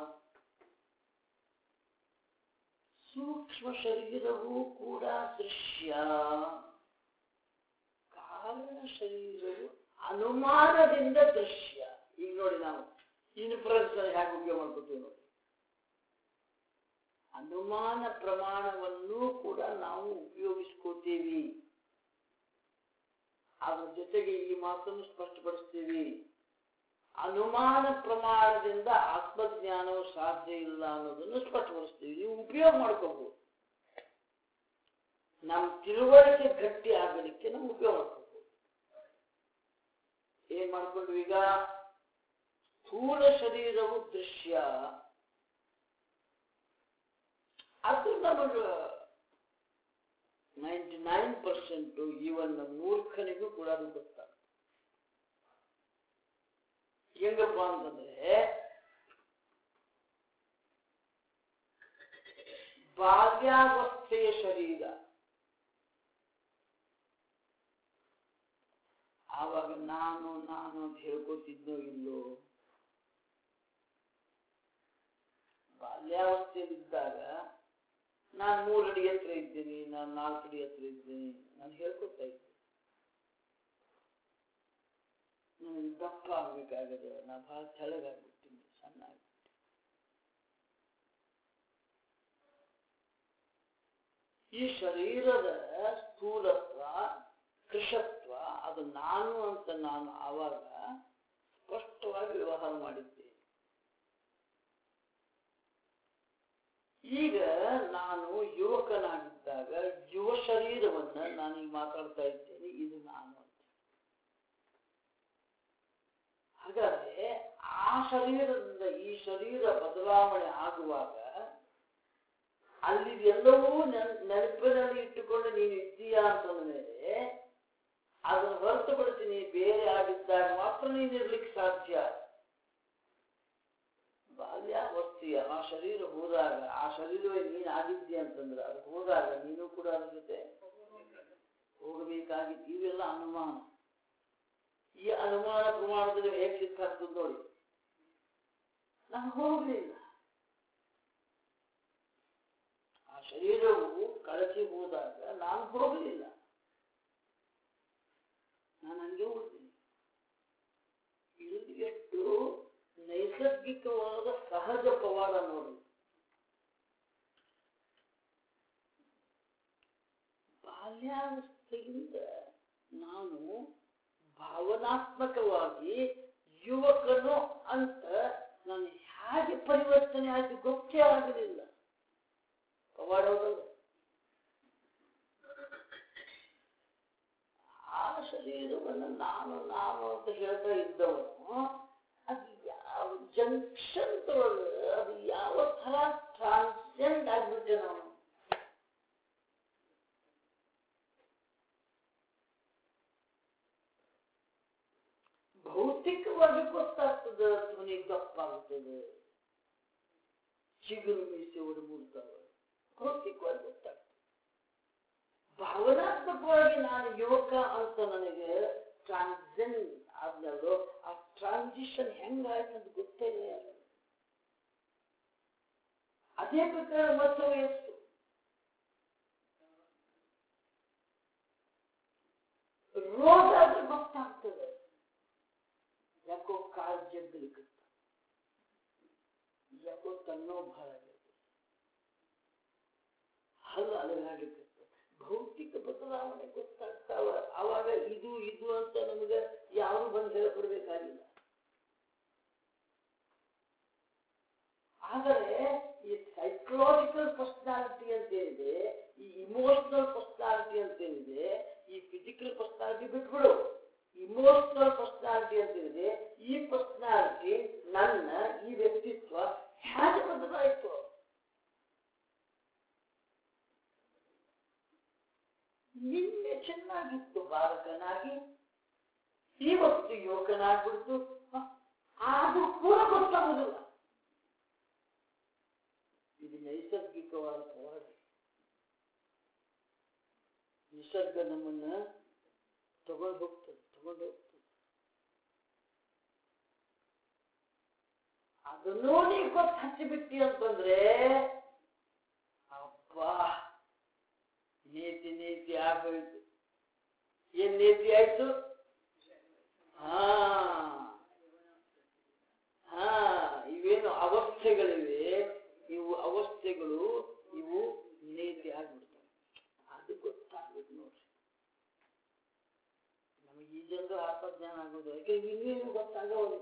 ಸೂಕ್ಷ್ಮ ಶರೀರವೂ ಕೂಡ ದೃಶ್ಯ ಕಾರಣ ಶರೀರವು ಅನುಮಾನದಿಂದ ದೃಶ್ಯ ಈಗ ನೋಡಿ ನಾವು ಇನ್ಫ್ಲುಯೆನ್ಸ್ ಹೇಗೆ ಉಪಯೋಗ ಮಾಡ್ಕೋತೀವಿ ನೋಡಿ ಅನುಮಾನ ಪ್ರಮಾಣವನ್ನು ಕೂಡ ನಾವು ಉಪಯೋಗಿಸ್ಕೋತೀವಿ ಅದ್ರ ಜೊತೆಗೆ ಈ ಮಾತನ್ನು ಸ್ಪಷ್ಟಪಡಿಸ್ತೀವಿ ಅನುಮಾನ ಪ್ರಮಾಣದಿಂದ ಆತ್ಮಜ್ಞಾನವು ಸಾಧ್ಯ ಇಲ್ಲ ಅನ್ನೋದನ್ನು ಸ್ಪಷ್ಟಪಡಿಸ್ತೀವಿ ನೀವು ಉಪಯೋಗ ಮಾಡ್ಕೋಬಹುದು ನಮ್ಮ ತಿಳುವಳಿಕೆ ಗಟ್ಟಿ ಆಗಲಿಕ್ಕೆ ನಾವು ಉಪಯೋಗ ಮಾಡ್ಕೋಬಹುದು ಏನ್ ಮಾಡ್ಕೊಂಡ್ವಿ ಈಗ ಸ್ಥೂಲ ಶರೀರವು ದೃಶ್ಯ ಅದು ನಮಗೆ ನೈಂಟಿ ನೈನ್ ಪರ್ಸೆಂಟ್ ಈವನ್ ಮೂರ್ಖನಿಗೂ ಕೂಡ ಅದು ಗೊತ್ತಾಗ್ತದೆ ಹೆಂಗಪ್ಪ ಅಂತಂದ್ರೆ ಬಾಲ್ಯಾವಸ್ಥೆಯ ಶರೀರ ಆವಾಗ ನಾನು ನಾನು ಅಂತ ಹೇಳ್ಕೊತಿದ್ನೋ ಇಲ್ಲೋ ಬಾಲ್ಯಾವಸ್ಥೆಯಲ್ಲಿದ್ದಾಗ ನಾನು ಮೂರು ಅಡಿ ಎತ್ತರ ಇದ್ದೀನಿ ನಾನು ನಾಲ್ಕು ಅಡಿ ಎತ್ತರ ಇದ್ದೀನಿ ನಾನು ಹೇಳ್ಕೊತಾ ಇದ್ದೆ ನನಗೆ ದಪ್ಪ ಆಗ್ಬೇಕಾಗದೆ ನಾ ಬಹಳ ತೆಳಗಾಗ್ಬಿಡ್ತೀನಿ ಸಣ್ಣ ಆಗ್ಬಿಡ್ತೀನಿ ಈ ಶರೀರದ ಸ್ಥೂಲತ್ವ ಕೃಷತ್ವ ಅದು ನಾನು ಅಂತ ನಾನು ಆವಾಗ ಸ್ಪಷ್ಟವಾಗಿ ವ್ಯವಹಾರ ಮಾಡಿದ್ದೆ ಈಗ ನಾನು ಯುವಕನಾಗಿದ್ದಾಗ ಯುವ ಶರೀರವನ್ನ ನಾನು ಈಗ ಮಾತಾಡ್ತಾ ಇದ್ದೇನೆ ಇದು ನಾನು ಅಂತ ಹಾಗಾದ್ರೆ ಆ ಶರೀರದಿಂದ ಈ ಶರೀರ ಬದಲಾವಣೆ ಆಗುವಾಗ ಅಲ್ಲಿ ಎಲ್ಲವೂ ನೆನ್- ನೆನಪಿನಲ್ಲಿ ಇಟ್ಟುಕೊಂಡು ನೀನು ಇದ್ದೀಯಾ ಅಂತಂದ ಮೇಲೆ ಅದನ್ನು ಹೊರತುಪಡಿಸಿ ನೀ ಬೇರೆ ಆಗಿದ್ದಾಗ ಮಾತ್ರ ನೀನು ಇರ್ಲಿಕ್ಕೆ ಸಾಧ್ಯ ಬಾಲ್ಯಾವಸ್ಥೆಯ ಆ ಶರೀರ ಹೋದಾಗ ಆ ಶರೀರವೇ ನೀನು ಆಗಿದ್ದೀಯ ಅಂತಂದ್ರೆ ಅದು ಹೋದಾಗ ನೀನು ಕೂಡ ಅದ್ರ ಜೊತೆ ಹೋಗಬೇಕಾಗಿತ್ತು ಇವೆಲ್ಲ ಅನುಮಾನ ಈ ಅನುಮಾನ ಪ್ರಮಾಣದಲ್ಲಿ ಹೇಗೆ ಸಿಕ್ಕಾಗ್ತದೆ ನೋಡಿ ನಾನು ಹೋಗಲಿಲ್ಲ ಆ ಶರೀರವು ಕಳಚಿ ಹೋದಾಗ ನಾನು ಹೋಗಲಿಲ್ಲ ನಾನು ಹಂಗೆ ಉಳಿತೀನಿ ಇದು ಎಷ್ಟು ನೈಸರ್ಗಿಕವಾದ ಸಹಜ ಪವಾಡ ನೋಡಿ ಬಾಲ್ಯಾವಸ್ಥೆಯಿಂದ ನಾನು ಭಾವನಾತ್ಮಕವಾಗಿ ಯುವಕನು ಅಂತ ನಾನು ಹೇಗೆ ಪರಿವರ್ತನೆ ಆಗಿ ಗೊತ್ತೇ ಆಗಲಿಲ್ಲ ಪವಾಡ ಹೌದಲ್ಲ? ಆ ಶರೀರವನ್ನು ನಾನು ನಾನು ಅಂತ ಹೇಳ್ತಾ ಇದ್ದವನು ಅದು ಯಾವ ಜಂಕ್ಷನ್ ಒಳಗೆ ಅದು ಯಾವ ಥರ ಟ್ರಾನ್ಸೆಂಡ್ ಆಗ್ಬಿಟ್ಟೆ ನಾವು ಭೌತಿಕವಾಗಿ ಗೊತ್ತಾಗ್ತದೆ ಧ್ವನಿ ದಪ್ಪಾಗ್ತದೆ ಚಿಗುರು ಮೀಸೆ ಒಡಮೂಡ್ತಾವೆ ಭೌತಿಕವಾಗಿ ಗೊತ್ತಾಗ್ತದೆ ಭಾವನಾತ್ಮಕವಾಗಿ ನಾನು ಯುವಕ ಅಂತ ನನಗೆ ಟ್ರಾನ್ಸೆಂಡ್ ಆದ್ಮೇಲೆ ಆ ಟ್ರಾನ್ಸಿಷನ್ ಹೆಂಗಾಯ್ತು ಅಂತ ಗೊತ್ತೇ ಇಲ್ಲ ಯಾರಿಗೂ. ಅದೇ ಪ್ರಕಾರ ಮತ್ತು ಎಷ್ಟು ರೋಗ ಆದ್ರೆ ಗೊತ್ತಾಗ್ತದೆ ಯಾಕೋ ಕಾಲ್ ಜಗ್ಗಲಿಕ್ಕೆ ಯಾಕೋ ತನ್ನೋ ಭಾಳ ಆಗೈತೆ. ಹಲ್ಲು ಅಲಗಾಡ್ಲಿಕ್ಕೆ ಭೌತಿಕ ಬದಲಾವಣೆ ಗೊತ್ತಾಗ್ತಾವ ಅವಾಗ ಇದು ಇದು ಅಂತ ನಮಗೆ ಯಾರು ಬಂದು ಹೇಳ್ಕೊಡ್ಬೇಕಾಗಿಲ್ಲ ಆದರೆ ಈ ಸೈಕಲಾಜಿಕಲ್ ಪರ್ಸನಾಲಿಟಿ ಅಂತ ಏನಿದೆ ಈ ಇಮೋಷನಲ್ ಪರ್ಸನಾಲಿಟಿ ಅಂತ ಏನಿದೆ ಈ ಫಿಸಿಕಲ್ ಪರ್ಸನಾಲಿಟಿ ಬಿಟ್ಬಿಡು ಇಮೋಷನಲ್ ಪರ್ಸನಾಲಿಟಿ ಅಂತ ಏನಿದೆ ಈ ಪರ್ಸನಾಲಿಟಿ ನನ್ನ ಈ ವ್ಯಕ್ತಿತ್ವ ಹೇಗೆ ಬದಲಾಯಿತು ನಿನ್ನೆ ಚೆನ್ನಾಗಿತ್ತು ಬಾಲಕನಾಗಿ ಇವತ್ತು ಯುವಕನಾಗ್ಬಿಡ್ತು ಹ, ಅದು ಕೂಡ ಗೊತ್ತಾಗುದಿಲ್ಲ ಇದು ನೈಸರ್ಗಿಕವಾದ ಹೋರಾಟ ನಿಸರ್ಗ ನಮ್ಮನ್ನ ತಗೊಂಡು ಹೋಗ್ತದೆ ತಗೊಂಡು ಹೋಗ್ತದೆ ಅದನ್ನೂ ನೀ ಗೊತ್ತು ಹಚ್ಚಿಬಿಟ್ಟಿ ಅಂತಂದ್ರೆ ಅಬ್ಬಾ ನೀತಿ ನೀತಿ ಆಗೋಯ್ತು ಏನ್ ನೀತಿ ಆಯ್ತು ಹಾ ಹಾ ಇವೇನು ಅವಸ್ಥೆಗಳಿವೆ ಇವು ಅವಸ್ಥೆಗಳು ಇವು ನೀತಿ ಆಗ್ಬಿಡ್ತವೆ ಅದು ಗೊತ್ತಾಗ್ಬೇಕು ನೋಡ್ರಿ ನಮಗೆ ಈ ಜನರು ಆತ್ಮಜ್ಞಾನ ಆಗೋದು ಯಾಕೆ ಇನ್ನೇನು ಗೊತ್ತಾಗೋದು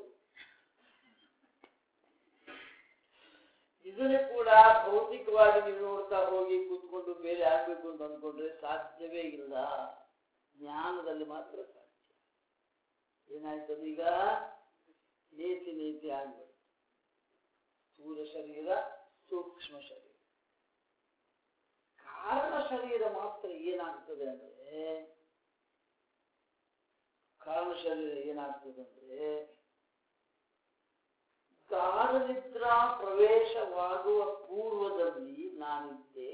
ಇದನ್ನೇ ಕೂಡ ಭೌತಿಕವಾಗಿ ನೀವು ನೋಡ್ತಾ ಹೋಗಿ ಕೂತ್ಕೊಂಡು ಬೇರೆ ಆಗ್ಬೇಕು ಅಂತ ಅಂದ್ಕೊಂಡ್ರೆ ಸಾಧ್ಯವೇ ಇಲ್ಲ ಜ್ಞಾನದಲ್ಲಿ ಮಾತ್ರ ಸಾಧ್ಯ ಏನಾಯ್ತದ ಈಗ ನೀತಿ ನೀತಿ ಆಗ್ಬಿಡುತ್ತೆ ಸ್ಥೂಲ ಶರೀರ ಸೂಕ್ಷ್ಮ ಶರೀರ ಕಾರಣ ಶರೀರ ಮಾತ್ರ ಏನಾಗ್ತದೆ ಅಂದ್ರೆ ಕಾರಣ ಶರೀರ ಏನಾಗ್ತದೆ ಅಂದ್ರೆ ಗಾಢನಿದ್ರಾ ಪ್ರವೇಶವಾಗುವ ಪೂರ್ವದಲ್ಲಿ ನಾನಿದ್ದೆ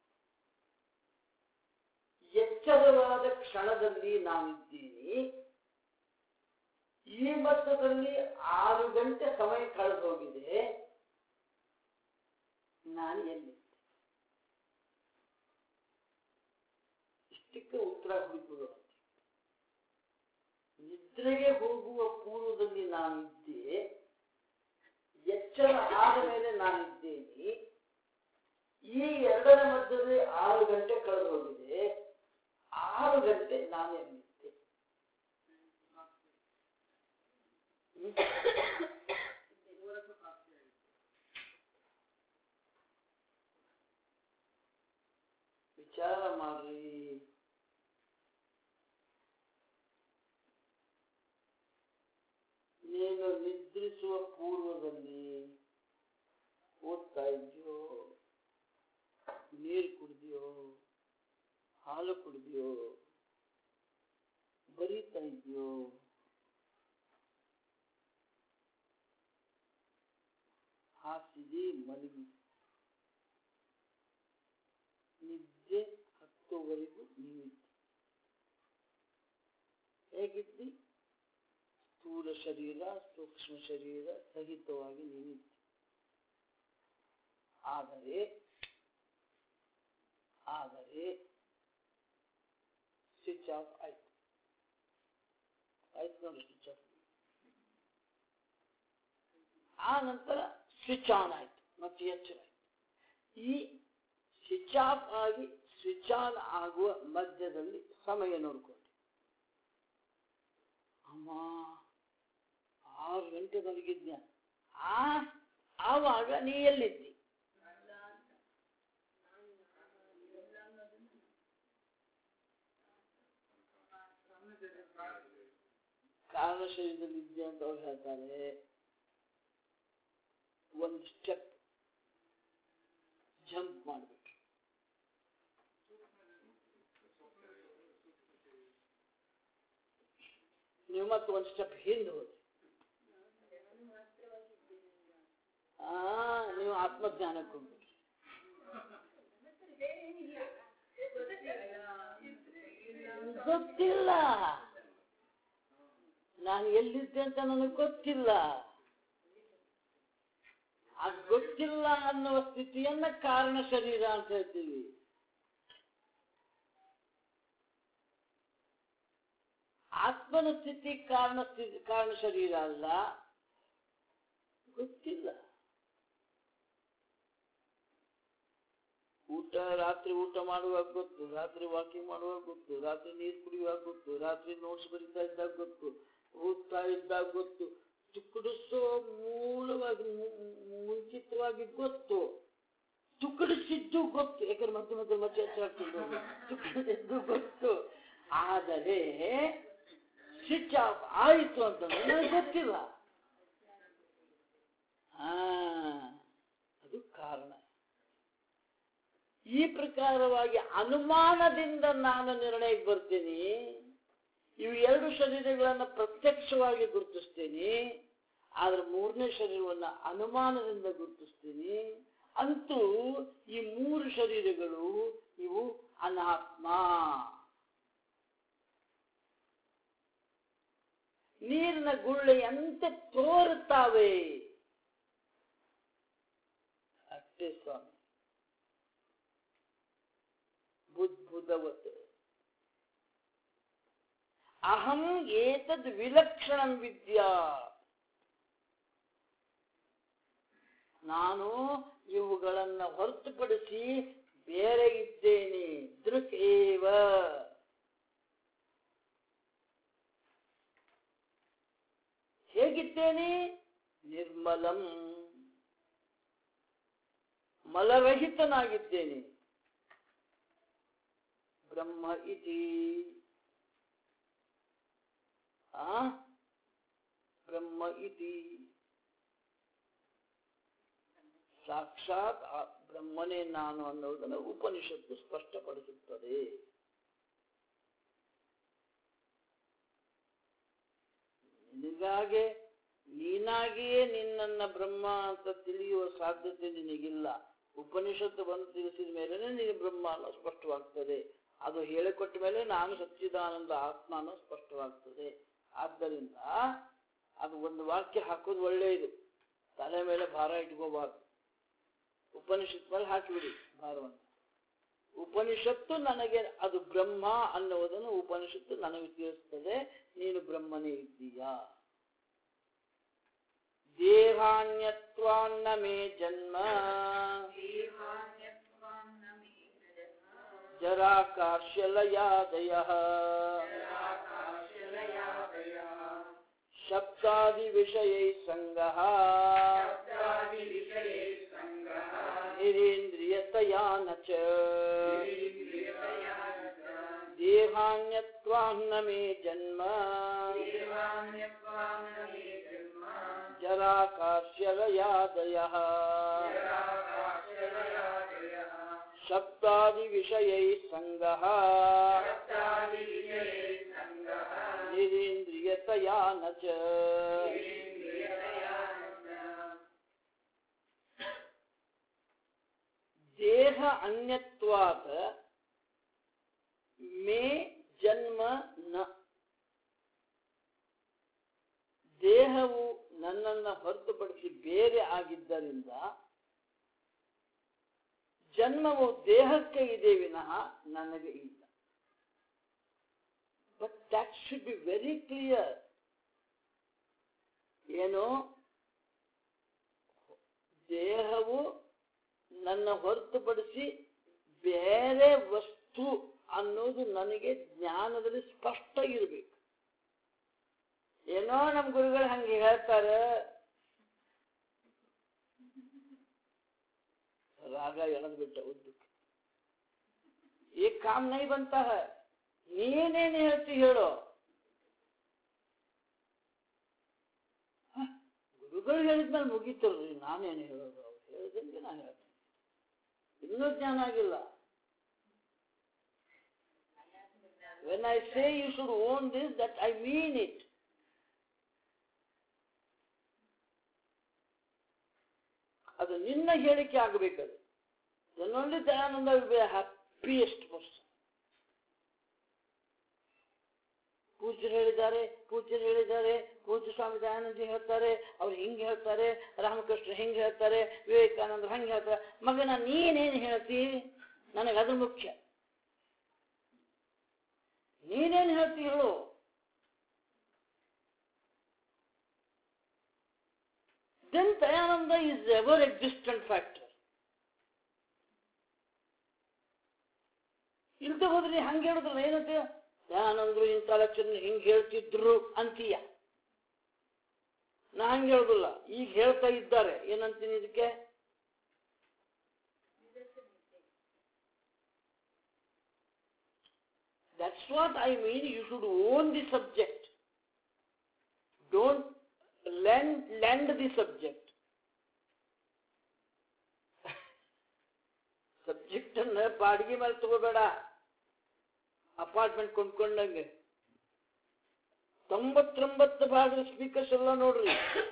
ಎಚ್ಚರವಾದ ಕ್ಷಣದಲ್ಲಿ ನಾನಿದ್ದೀನಿ ಈ ಮಟ್ಟದಲ್ಲಿ ಆರು ಗಂಟೆ ಸಮಯ ಕಳೆದು ಹೋಗಿದೆ ನಾನು ಎಲ್ಲಿ ಇಷ್ಟಕ್ಕೆ ಉತ್ತರ ಹುಡುಕುವುದು ನಿದ್ರೆಗೆ ಹೋಗುವ ಪೂರ್ವದಲ್ಲಿ ನಾನಿದ್ದೆ ಎಚ್ಚರ ಆದ ಮೇಲೆ ನಾನಿದ್ದೇನೆ ಈ ಎರಡರ ಮಧ್ಯದಲ್ಲಿ ಆರು ಗಂಟೆ ಕಳೆದು ಹೋಗಿದೆ ಆರು ಗಂಟೆ ನಾನು ಎಲ್ಲಿದ್ದೆ ವಿಚಾರ ಮಾಡ್ರಿ ನೀನು ನಿದ್ರಿಸುವ ಪೂರ್ವದಲ್ಲಿ ಓದ್ತಾ ಇದ್ಯೋ ನೀರು ಕುಡಿದ್ಯೋ ಹಾಲು ಕುಡಿದ್ಯೋ ಬರೀತಾ ಇದ್ಯೋ ಹಾಸಿಗೆ ಮಲಗಿ ನಿದ್ದೆ ಹತ್ತುವರೆಗೂ ನೀವಿದ್ದಿ ಹೇಗಿದ್ದಿ ಸ್ಥೂಲ ಶರೀರ ಸೂಕ್ಷ್ಮ ಶರೀರ ಸಹಿತವಾಗಿ ನೀವಿದ್ದಿ ಆದರೆ ಆದರೆ ಸ್ವಿಚ್ ಆಫ್ ಆಯ್ತು ಆಯ್ತು ನೋಡಿ ಸ್ವಿಚ್ ಆಫ್ ಆ ನಂತರ ಸ್ವಿಚ್ ಆನ್ ಆಯ್ತು ಮತ್ತೆ ಎಚ್ಚರ ಆಯ್ತು ಈ ಸ್ವಿಚ್ ಆಫ್ ಆಗಿ ಸ್ವಿಚ್ ಆನ್ ಆಗುವ ಮಧ್ಯದಲ್ಲಿ ಸಮಯ ನೋಡ್ಕೊಂಡು ಅಮ್ಮ ಆರು ಗಂಟೆ ಮಲಗಿದ್ನ ಆ ಆವಾಗ ನೀ ಎಲ್ಲಿದ್ದಿ ಕಾರಣ ಶರೀರದಲ್ಲಿ ಇದ್ದೆ ಅಂತ ಅವ್ರು ಹೇಳ್ತಾರೆ ಒಂದು ಸ್ಟೆಪ್ ಜಂಪ್ ಮಾಡಬೇಕು ನೀವು ಮತ್ತೆ ಒಂದು ಸ್ಟೆಪ್ ಹಿಂದೆ ಹೋದ್ರಿ ಆ ನೀವು ಆತ್ಮಜ್ಞಾನಕ್ಕೆ ಹೋಗ್ಬಿಟ್ರಿ ಗೊತ್ತಿಲ್ಲ ನಾನು ಎಲ್ಲಿದ್ದೆ ಅಂತ ನನಗೆ ಗೊತ್ತಿಲ್ಲ ಆ ಗೊತ್ತಿಲ್ಲ ಅನ್ನುವ ಸ್ಥಿತಿಯನ್ನ ಕಾರಣ ಶರೀರ ಅಂತ ಹೇಳ್ತೀವಿ ಆತ್ಮನ ಸ್ಥಿತಿ ಕಾರಣ ಸ್ಥಿತಿ ಕಾರಣ ಶರೀರ ಅಲ್ಲ ಗೊತ್ತಿಲ್ಲ ಊಟ ರಾತ್ರಿ ಊಟ ಮಾಡುವಾಗ ಗೊತ್ತು ರಾತ್ರಿ ವಾಕಿಂಗ್ ಮಾಡುವಾಗ ಗೊತ್ತು ರಾತ್ರಿ ನೀರು ಕುಡಿಯುವಾಗ ಗೊತ್ತು ರಾತ್ರಿ ನೋಟ್ಸ್ ಬರಿತಾ ಇದ್ದಾಗ ಗೊತ್ತು ಓದ್ತಾ ಇದ್ದಾಗ ಗೊತ್ತು ತುಕ್ಕಡಿಸೋ ಮೂಲವಾಗಿ ಮು- ಮು- ಮುಂಚಿತವಾಗಿ ಗೊತ್ತು ತುಕ್ಕಡಿಸಿದ್ದು ಗೊತ್ತು ಯಾಕಂದ್ರೆ ಮತ್ತೆ ಮತ್ತೆ ಮತ್ತೆ ಹೆಚ್ಚಾಗ್ತಿದ್ದು ತುಕ್ಕಡಿಸಿದ್ದು ಗೊತ್ತು ಆದರೆ ಸ್ವಿಚ್ ಆಫ್ ಆಯಿತು ಅಂತ ನನಗೆ ಗೊತ್ತಿಲ್ಲ ಹಾ ಅದು ಕಾರಣ ಈ ಪ್ರಕಾರವಾಗಿ ಅನುಮಾನದಿಂದ ನಾನು ನಿರ್ಣಯಕ್ಕೆ ಬರ್ತೀನಿ ಇವು ಎರಡು ಶರೀರಗಳನ್ನು ಪ್ರತ್ಯಕ್ಷವಾಗಿ ಗುರುತಿಸ್ತೀನಿ ಆದ್ರೆ ಮೂರನೇ ಶರೀರವನ್ನ ಅನುಮಾನದಿಂದ ಗುರುತಿಸ್ತೀನಿ ಅಂತೂ ಈ ಮೂರು ಶರೀರಗಳು ಇವು ಅನಾತ್ಮ ನೀರಿನ ಗುಳ್ಳೆಯಂತೆ ತೋರುತ್ತಾವೆ ಅಷ್ಟೇ ಸ್ವಾಮಿ ಬುದ್ಬುದವತ್ ಅಹಂ ಏತದ್ ವಿಲಕ್ಷಣಂ ವಿದ್ಯಾ ನಾನು ಇವುಗಳನ್ನ ಹೊರತುಪಡಿಸಿ ಬೇರೆ ಇದ್ದೇನೆ ದೃಕ್ ಏವ ಹೇಗಿದ್ದೇನೆ ನಿರ್ಮಲಂ ಮಲರಹಿತನಾಗಿದ್ದೇನೆ ಬ್ರಹ್ಮ ಇತಿ ಆ ಬ್ರಹ್ಮ ಇತಿ ಸಾಕ್ಷಾತ್ ಆ ಬ್ರಹ್ಮನೇ ನಾನು ಅನ್ನುವುದನ್ನು ಉಪನಿಷತ್ತು ಸ್ಪಷ್ಟಪಡಿಸುತ್ತದೆ ನಿನಗಾಗೆ ನೀನಾಗಿಯೇ ನಿನ್ನನ್ನ ಬ್ರಹ್ಮ ಅಂತ ತಿಳಿಯುವ ಸಾಧ್ಯತೆ ನಿನಗಿಲ್ಲ ಉಪನಿಷತ್ತು ಬಂದು ತಿಳಿಸಿದ ಮೇಲೆ ನಿನಗೆ ಬ್ರಹ್ಮ ಅನ್ನೋ ಸ್ಪಷ್ಟವಾಗ್ತದೆ ಅದು ಹೇಳಿಕೊಟ್ಟ ಮೇಲೆ ನಾನು ಸಚ್ಚಿದಾನಂದ ಆತ್ಮ ಅನ್ನೋ ಸ್ಪಷ್ಟವಾಗ್ತದೆ ಆದ್ದರಿಂದ ಅದು ಒಂದು ವಾಕ್ಯ ಹಾಕೋದು ಒಳ್ಳೆಯದು ತಲೆ ಮೇಲೆ ಭಾರ ಇಟ್ಕೋಬಾರ್ದು ಉಪನಿಷತ್ ಮೇಲೆ ಹಾಕಿಬಿಡಿ ಭಾರವನ್ನು ಉಪನಿಷತ್ತು ನನಗೆ ಅದು ಬ್ರಹ್ಮ ಅನ್ನುವುದನ್ನು ಉಪನಿಷತ್ತು ನನಗೆ ತಿಳಿಸ್ತದೆ ನೀನು ಬ್ರಹ್ಮನೇ ಇದ್ದೀಯಾ ದೇಹಾನ್ಯತ್ವಾನ್ನ ಮೇ ಜನ್ಮ ಜರಾ ಕಾರ್ಶ್ಯಲಯಾದಯ ಶಬ್ದಾದಿ ವಿಷಯೈ ಸಂಗಃ ನಿರೇಂದ್ರಿಯತಯಾ ನ ಚ ತೀರ್ವಾನ್ನ ಮೇ ಜನ್ಮ ಜರಾ ಕಾರ್ಶ್ಯಲಯಾದಯ ಶಬ್ದಾದಿ ವಿಷಯೈ ಸಂಗಃ ನಿರೀಂದ್ರಿಯತಯಾ ನ ಚ ದೇಹ ಅನ್ಯತ್ವಾದ ಮೇ ಜನ್ಮ ನ ದೇಹವು ನನ್ನನ್ನು ಹೊರತುಪಡಿಸಿ ಬೇರೆ ಆಗಿದ್ದರಿಂದ ಜನ್ಮವು ದೇಹಕ್ಕೆ ಇದೆ ವಿನಃ ನನಗೆ ಇಲ್ಲ but that should be very clear ಏನು ದೇಹವು ನನ್ನ ಹೊರತುಪಡಿಸಿ ಬೇರೆ ವಸ್ತು ಅನ್ನೋದು ನನಗೆ ಜ್ಞಾನದಲ್ಲಿ ಸ್ಪಷ್ಟ ಇರಬೇಕು ಏನೋ ನಮ್ಮ ಗುರುಗಳು ಹಂಗೆ ಹೇಳ್ತಾರೆ ರಾಗ ಎಳೆದು ಬಿಟ್ಟ ಉದ್ದಕ್ಕೆ ಈ ಕಾಮ್ ನೈ ಬಂತ ಹೈ ನೀನೇನು ಹೇಳ್ತಿ ಹೇಳೋ ಹ, ಗುರುಗಳು ಹೇಳಿದ್ಮೇಲೆ ಮುಗೀತಲ್ರಿ ನಾನೇನು ಹೇಳೋದು ಅವ್ರು ಹೇಳಿದಂಗೆ ನಾನು ಹೇಳ್ತೀನಿ ಇನ್ನೂ ಜ್ಞಾನ ಆಗಿಲ್ಲ when I say you should own this, that I mean it. ಅದು ನಿನ್ನ ಹೇಳಿಕೆ ಆಗಬೇಕದು only Dayananda will be happiest person ಪೂಜ್ಯರು ಹೇಳಿದ್ದಾರೆ ಪೂಜ್ಯರು ಹೇಳಿದ್ದಾರೆ ಪೂಜ್ಯ ಸ್ವಾಮಿ ದಯಾನಂದ ಹೇಳ್ತಾರೆ ಅವ್ರು ಹಿಂಗೆ ಹೇಳ್ತಾರೆ ರಾಮಕೃಷ್ಣ ಹಿಂಗೆ ಹೇಳ್ತಾರೆ ವಿವೇಕಾನಂದ ಹಂಗೆ ಹೇಳ್ತಾರೆ ಮಗನ ನೀನೇನು ಹೇಳ್ತಿ ನನಗೆ ಅದು ಮುಖ್ಯ ನೀನೇನು ಹೇಳ್ತಿ ಹೇಳು then Dayananda is ever existent factor. ಇಲ್ದ ಹೋದ್ರಿ ಹಂಗೆ ಹೇಳುದ್ರಲ್ಲ ಏನಂತ ದಯಾನಂದ್ರು ಇಂಥ ಲಕ್ಷಣ ಹಿಂಗೆ ಹೇಳ್ತಿದ್ರು ಅಂತೀಯ ನಾ ಹಂಗೆ ಹೇಳುದಿಲ್ಲ ಈಗ ಹೇಳ್ತಾ ಇದ್ದಾರೆ ಏನಂತೀನಿ ಇದಕ್ಕೆ That's what I mean. You should own the subject. Don't lend, lend the subject. Subject ಅನ್ನ ಬಾಡಿಗೆ ಮೇಲೆ ತಗೋಬೇಡ ಅಪಾರ್ಟ್ಮೆಂಟ್ ಕೊಂಡ್ಕೊಂಡಂಗೆ ತೊಂಬತ್ತೊಂಬತ್ತು ಭಾಗದ ಸ್ಪೀಕರ್ಸ್ ಎಲ್ಲ ನೋಡ್ರಿ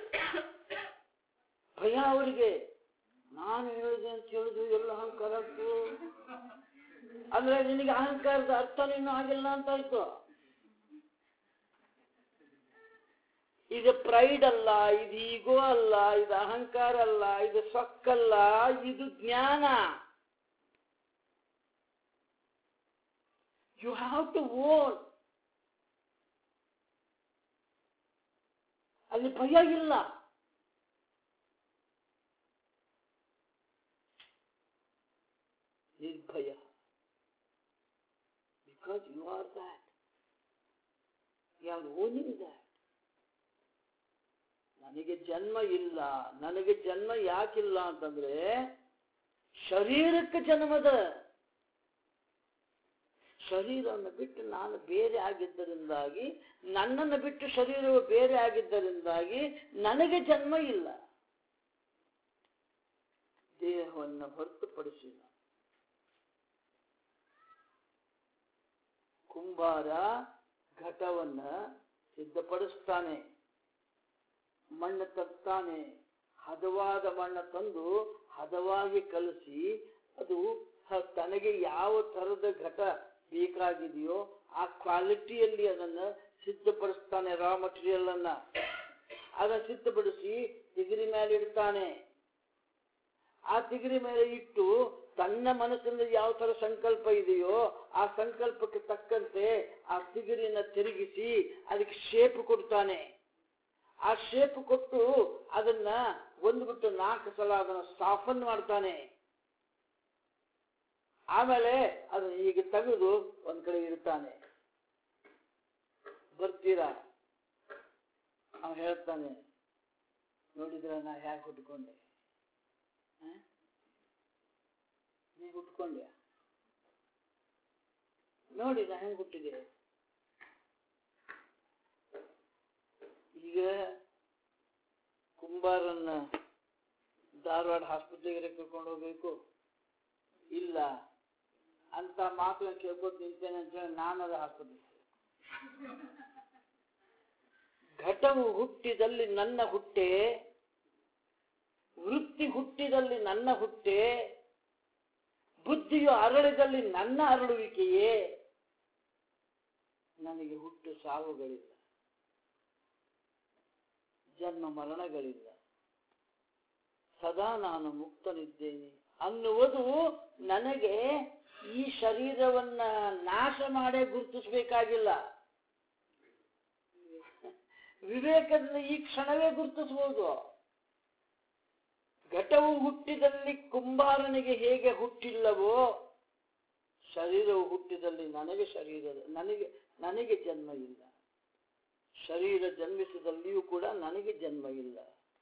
ಭಯ ಅವರಿಗೆ ನಾನು ಹೇಳಿದೆ ಅಂತ ಹೇಳಿದ್ರು ಎಲ್ಲ ಅಹಂಕಾರ ಆಯ್ತು ಅಂದ್ರೆ ನಿನಗೆ ಅಹಂಕಾರದ ಅರ್ಥ ಇನ್ನೂ ಆಗಿಲ್ಲ ಅಂತ ಆಯ್ತು ಇದು ಪ್ರೈಡ್ ಅಲ್ಲ ಇದು ಈಗೋ ಅಲ್ಲ ಇದು ಅಹಂಕಾರ ಅಲ್ಲ ಇದು ಸೊಕ್ಕಲ್ಲ ಇದು ಜ್ಞಾನ ಯು ಹ್ಯಾವ್ ಟು ಓನ್ ಅಲ್ಲಿ ಭಯ ಇಲ್ಲ ನಿರ್ಭಯ because you are that. You are owning that. ನನಗೆ ಜನ್ಮ ಇಲ್ಲ ನನಗೆ ಜನ್ಮ ಯಾಕಿಲ್ಲ ಅಂತಂದ್ರೆ ಶರೀರಕ್ಕೆ ಜನ್ಮದ ಶರೀರವನ್ನು ಬಿಟ್ಟು ನಾನು ಬೇರೆ ಆಗಿದ್ದರಿಂದಾಗಿ ನನ್ನನ್ನು ಬಿಟ್ಟು ಶರೀರವು ಬೇರೆ ಆಗಿದ್ದರಿಂದಾಗಿ ನನಗೆ ಜನ್ಮ ಇಲ್ಲ ದೇಹವನ್ನು ಹೊರತುಪಡಿಸಿ ನಾನು ಕುಂಬಾರ ಘಟವನ್ನ ಸಿದ್ಧಪಡಿಸ್ತಾನೆ ಮಣ್ಣು ತರ್ತಾನೆ ಹದವಾದ ಮಣ್ಣು ತಂದು ಹದವಾಗಿ ಕಲಸಿ ಅದು ಹ- ತನಗೆ ಯಾವ ಥರದ ಘಟ ಬೇಕಾಗಿದೆಯೋ ಆ ಕ್ವಾಲಿಟಿಯಲ್ಲಿ ಅದನ್ನ ಸಿದ್ಧಪಡಿಸ್ತಾನೆ ರಾ ಮಟೀರಿಯಲ್ ಅನ್ನ ಅದನ್ನ ಸಿದ್ಧಪಡಿಸಿ ತಿಗಿರಿ ಮೇಲೆ ಇಡ್ತಾನೆ ಆ ತಿಗಿರಿ ಮೇಲೆ ಇಟ್ಟು ತನ್ನ ಮನಸ್ಸಿನಲ್ಲಿ ಯಾವ ತರ ಸಂಕಲ್ಪ ಇದೆಯೋ ಆ ಸಂಕಲ್ಪಕ್ಕೆ ತಕ್ಕಂತೆ ಆ ತಿಗಿರಿನ ತಿರುಗಿಸಿ ಅದಕ್ಕೆ ಶೇಪ್ ಕೊಡ್ತಾನೆ ಆ ಶೇಪ್ ಕೊಟ್ಟು ಅದನ್ನ ಒಂದು ಬಿಟ್ಟು ನಾಲ್ಕು ಸಲ ಅದನ್ನ ಸಾಫನ್ ಮಾಡ್ತಾನೆ ಆಮೇಲೆ ಅದನ್ನ ಈಗ ತೆಗೆದು ಒಂದ್ ಕಡೆ ಇಡ್ತಾನೆ ಬರ್ತೀರಾ ಅವ ಹೇಳ್ತಾನೆ ನೋಡಿದ್ರ ನಾ ಹೇಗೆ ಹುಟ್ಕೊಂಡೆ ಹ? ನೀ ಹುಟ್ಕೊಂಡ್ಯಾ ನೋಡಿ ನಾ ಹೆಂಗೆ ಹುಟ್ಟಿದೆ ಈಗ ಕುಂಬಾರನ್ನ ಧಾರವಾಡ ಆಸ್ಪತ್ರೆಗೆ ಕರ್ಕೊಂಡು ಹೋಗ್ಬೇಕು ಇಲ್ಲ ಅಂತ ಮಾತು ಕೇಳ್ಕೊತ ನಿಂತೇನೆ ಅಂತ ಹೇಳಿ ನಾನು ಅದು ಆಸ್ಪತ್ರೆ ಘಟವು ಹುಟ್ಟಿದಲ್ಲಿ ನನ್ನ ಹುಟ್ಟೆ ವೃತ್ತಿ ಹುಟ್ಟಿದಲ್ಲಿ ನನ್ನ ಹುಟ್ಟೆ ಬುದ್ಧಿಯು ಅರಳಿದಲ್ಲಿ ನನ್ನ ಅರಳುವಿಕೆಯೇ ನನಗೆ ಹುಟ್ಟು ಸಾವುಗಳಿಲ್ಲ ಜನ್ಮ ಮರಣಗಳಿಲ್ಲ ಸದಾ ನಾನು ಮುಕ್ತನಿದ್ದೇನೆ ಅನ್ನುವುದು ನನಗೆ ಈ ಶರೀರವನ್ನ ನಾಶ ಮಾಡೇ ಗುರುತಿಸಬೇಕಾಗಿಲ್ಲ ವಿವೇಕದಿಂದ ಈ ಕ್ಷಣವೇ ಗುರುತಿಸಬಹುದು ಘಟವು ಹುಟ್ಟಿದಲ್ಲಿ ಕುಂಬಾರನಿಗೆ ಹೇಗೆ ಹುಟ್ಟಿಲ್ಲವೋ ಶರೀರವು ಹುಟ್ಟಿದಲ್ಲಿ ನನಗೆ ಶರೀರದ ನನಗೆ ನನಗೆ ಜನ್ಮ ಇಲ್ಲ ಶರೀರ ಜನ್ಮಿಸಿದಲ್ಲಿಯೂ ಕೂಡ ನನಗೆ ಜನ್ಮ ಇಲ್ಲ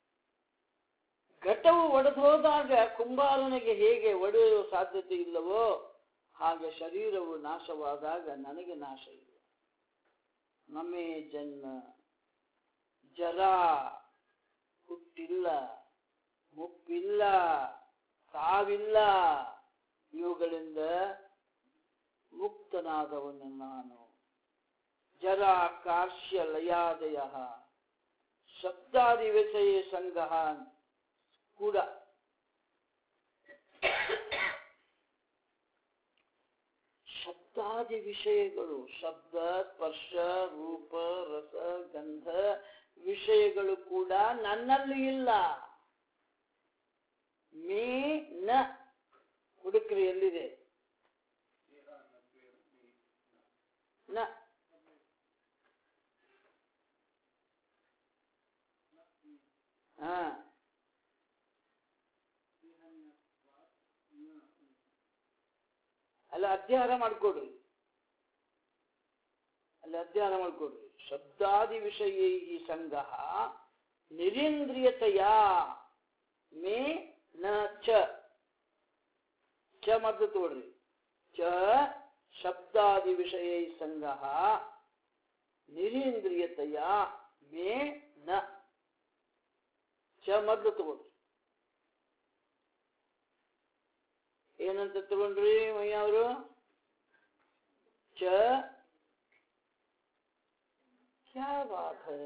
ಘಟವು ಒಡೆದು ಹೋದಾಗ ಕುಂಬಾರನಿಗೆ ಹೇಗೆ ಒಡೆಯುವ ಸಾಧ್ಯತೆ ಇಲ್ಲವೋ ಹಾಗೆ ಶರೀರವು ನಾಶವಾದಾಗ ನನಗೆ ನಾಶ ಇಲ್ಲ ನಮೇ ಜನ್ಮ ಜರ ಹುಟ್ಟಿಲ್ಲ ಮುಪ್ಪಿಲ್ಲ ಸಾವಿಲ್ಲ ಇವುಗಳಿಂದ ಮುಕ್ತನಾದವನು ನಾನು ಜರ ಕಾರ್ಶ್ಯ ಲಯಾದಯ ಶಬ್ದಾದಿ ವಿಷಯ ಸಂಗ್ರಹ ಕೂಡ ಶಬ್ದಾದಿ ವಿಷಯಗಳು ಶಬ್ದ ಸ್ಪರ್ಶ ರೂಪ ರಸ ಗಂಧ ವಿಷಯಗಳು ಕೂಡ ನನ್ನಲ್ಲಿ ಇಲ್ಲ ಮೇ ನ ಹುಡುಕ್ರಿ ಎಲ್ಲಿದೆ ನ ಹಾ ಅಲ್ಲ ಅಧ್ಯಯನ ಮಾಡ್ಕೊಡ್ರಿ ಅಲ್ಲಿ ಅಧ್ಯಯನ ಮಾಡ್ಕೊಡ್ರಿ ಶಬ್ದಾದಿ ವಿಷಯ ಈ ಸಂಗ್ರಹ ನಿರೀಂದ್ರಿಯತೆಯ ಮೇ ನ ಚ ಚ ಮತ್ತು ತೋಡ್ರಿ ಚ ಶಬ್ದಾದಿ ವಿಷಯ ಸಂಗ್ರಹ ನಿರೀಂದ್ರಿಯತೆಯ ಮೇ ನ ಚ ಮೊದಲು ತಗೊಳ್ರಿ ಏನಂತ ತಗೊಂಡ್ರಿ ಮಯ್ಯ ಅವರು ಚ ಕ್ಯಾ ಬಾತ್ ಹೈ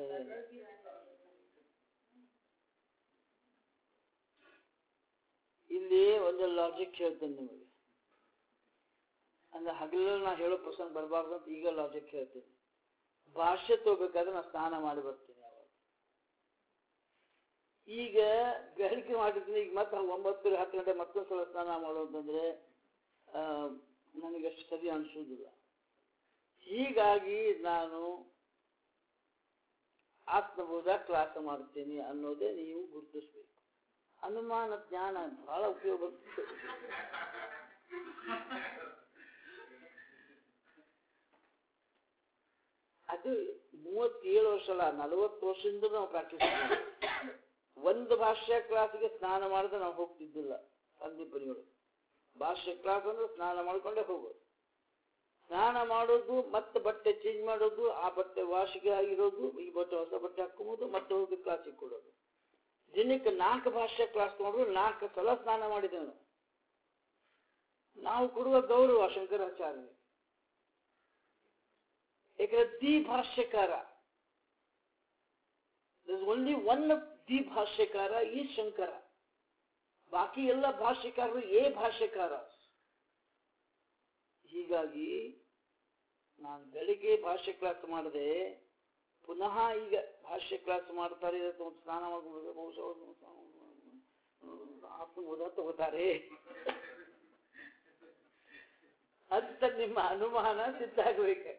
ಇಲ್ಲಿ ಒಂದು ಲಾಜಿಕ್ ಹೇಳ್ತೇನೆ ನಿಮಗೆ ಅಂದ್ರೆ ಹಗಲೆಲ್ಲ ನಾ ಹೇಳೋ ಪ್ರಸಂಗ ಬರಬಾರ್ದು ಅಂತ ಈಗ ಲಾಜಿಕ್ ಹೇಳ್ತೇನೆ ಭಾಷೆ ತಗೋಬೇಕಾದ್ರೆ ನಾ ಸ್ನಾನ ಮಾಡಿ ಬರ್ತೀನಿ ಅವಾಗ ಈಗ ಬೆಳಗ್ಗೆ ಮಾಡಿದ್ದೀನಿ ಈಗ ಮತ್ತೆ ಒಂಬತ್ತು ಹತ್ತು ಗಂಟೆ ಮತ್ತೊಂದು ಸಲ ಸ್ನಾನ ಮಾಡೋದಂದ್ರೆ ಆ, ನನಗೆ ಅಷ್ಟು ಸರಿ ಅನಿಸೋದಿಲ್ಲ ಹೀಗಾಗಿ ನಾನು ಆತ್ಮಬೋಧ ಕ್ಲಾಸ ಮಾಡ್ತೀನಿ ಅನ್ನೋದೇ ನೀವು ಗುರುತಿಸ್ಬೇಕು ಅನುಮಾನ ಜ್ಞಾನ ಬಹಳ ಉಪಯೋಗ ಬರ್ತದೆ ಅದು ಮೂವತ್ತೇಳು ವರ್ಷ ಅಲ್ಲ ನಲವತ್ತು ವರ್ಷದಿಂದ ನಾವು ಪ್ರಾಕ್ಟೀಸ್ ಮಾಡಿದ್ವಿ ಒಂದು ಭಾಷೆ ಕ್ಲಾಸಿಗೆ ಸ್ನಾನ ಮಾಡಿದ್ರೆ ನಾವು ಹೋಗ್ತಿದ್ದಿಲ್ಲ ಸಂದೀಪನಿಗಳು ಭಾಷೆ ಕ್ಲಾಸ್ ಅಂದ್ರೆ ಸ್ನಾನ ಮಾಡ್ಕೊಂಡೇ ಹೋಗೋದು ಸ್ನಾನ ಮಾಡೋದು ಮತ್ತೆ ಬಟ್ಟೆ ಚೇಂಜ್ ಮಾಡೋದು ಆ ಬಟ್ಟೆ ವಾಶಿಗೆ ಆಗಿರೋದು ಈ ಬಟ್ಟೆ ಹೊಸ ಬಟ್ಟೆ ಹಾಕೊಂಬೋದು ಮತ್ತೆ ಹೋಗಿ ಕ್ಲಾಸಿಗೆ ಕೊಡೋದು ದಿನಕ್ಕೆ ನಾಲ್ಕು ಭಾಷೆ ಕ್ಲಾಸ್ ಮಾಡಿದ್ರು ನಾಲ್ಕು ಸಲ ಸ್ನಾನ ಮಾಡಿದ್ದೇವೆ ನಾವು ನಾವು ಕೊಡುವ ಗೌರವ ಶಂಕರಾಚಾರ್ಯ ಯಾಕಂದ್ರೆ ದಿ ಭಾಷ್ಯಕಾರ ಓನ್ಲಿ ಒನ್ ದಿ ಭಾಷ್ಯಕಾರ ಈ ಶಂಕರ ಬಾಕಿ ಎಲ್ಲ ಭಾಷ್ಯಕಾರರು ಎ ಭಾಷ್ಯಕಾರ ಹೀಗಾಗಿ ನಾನು ಬೆಳಿಗ್ಗೆ ಭಾಷ್ಯ ಕ್ಲಾಸ್ ಮಾಡಿದೆ ಪುನಃ ಈಗ ಭಾಷ್ಯ ಕ್ಲಾಸ್ ಮಾಡ್ತಾರೆ ಅಥವಾ ಸ್ನಾನ ಮಾಡ್ಕೊಂಡು ಬಹುಶಃ ಆತ್ಮಬೋಧ ತಗೋತಾರೆ ಅಂತ ನಿಮ್ಮ ಅನುಮಾನ ಸಿದ್ಧಾಗಬೇಕು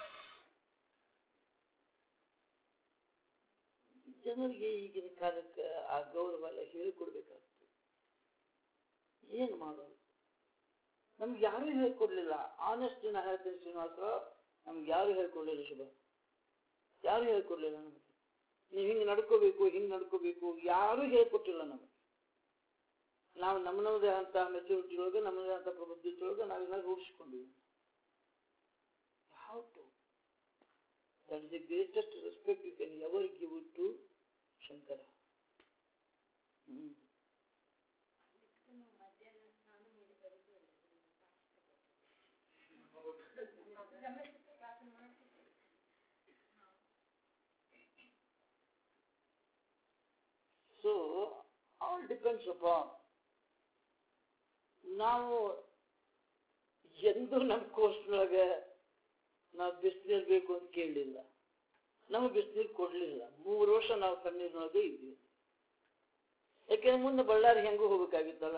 ಜನರಿಗೆ ಈಗಿನ ಕಾಲಕ್ಕೆ ಆ ಗೌರವ ಎಲ್ಲ ಹೇಳಿಕೊಡ್ಬೇಕಾಗ್ತದೆ ಏನು ಮಾಡೋದು ನಮ್ಗೆ ಯಾರು ಹೇಳ್ಕೊಡ್ಲಿಲ್ಲ ಆನೆಸ್ಟ್ ನಾ ಹೇಳ್ತೇನೆ ಶ್ರೀನಿವಾಸರಾವ್ ನಮ್ಗೆ ಯಾರು ಹೇಳ್ಕೊಡ್ಲಿಲ್ಲ ಶುಭ ಯಾರು ಹೇಳ್ಕೊಡ್ಲಿಲ್ಲ ನಮಗೆ ನೀವು ಹಿಂಗೆ ನಡ್ಕೋಬೇಕು ಹಿಂಗೆ ನಡ್ಕೋಬೇಕು ಯಾರೂ ಹೇಳ್ಕೊಟ್ಟಿಲ್ಲ ನಮಗೆ ನಾವು ನಮ್ಮ ನಮ್ಮದೇ ಅಂತ ಮೆಚುರಿಟಿ ಒಳಗೆ ನಮ್ಮದೇ ಅಂತ ಪ್ರಬುದ್ಧತೆ ಒಳಗೆ ನಾವೆಲ್ಲ ರೂಢಿಸ್ಕೊಂಡಿವಿ how to that is the greatest respect you can ever give to Shankara hmm so all depends upon ನಾವು ಎಂದು ನಮ್ಮ ಕೋರ್ಸ್ನೊಳಗೆ ನಾವು ಬಿಸಿನೀರು ಬೇಕು ಅಂತ ಕೇಳಲಿಲ್ಲ ನಮಗೆ ಬಿಸಿನೀರು ಕೊಡಲಿಲ್ಲ ಮೂರು ವರ್ಷ ನಾವು ಕಣ್ಣೀರಿನೊಳಗೆ ಇದ್ವಿ ಯಾಕೆಂದ್ರೆ ಮುಂದೆ ಬಳ್ಳಾರಿ ಹೆಂಗೂ ಹೋಗ್ಬೇಕಾಗಿತ್ತಲ್ಲ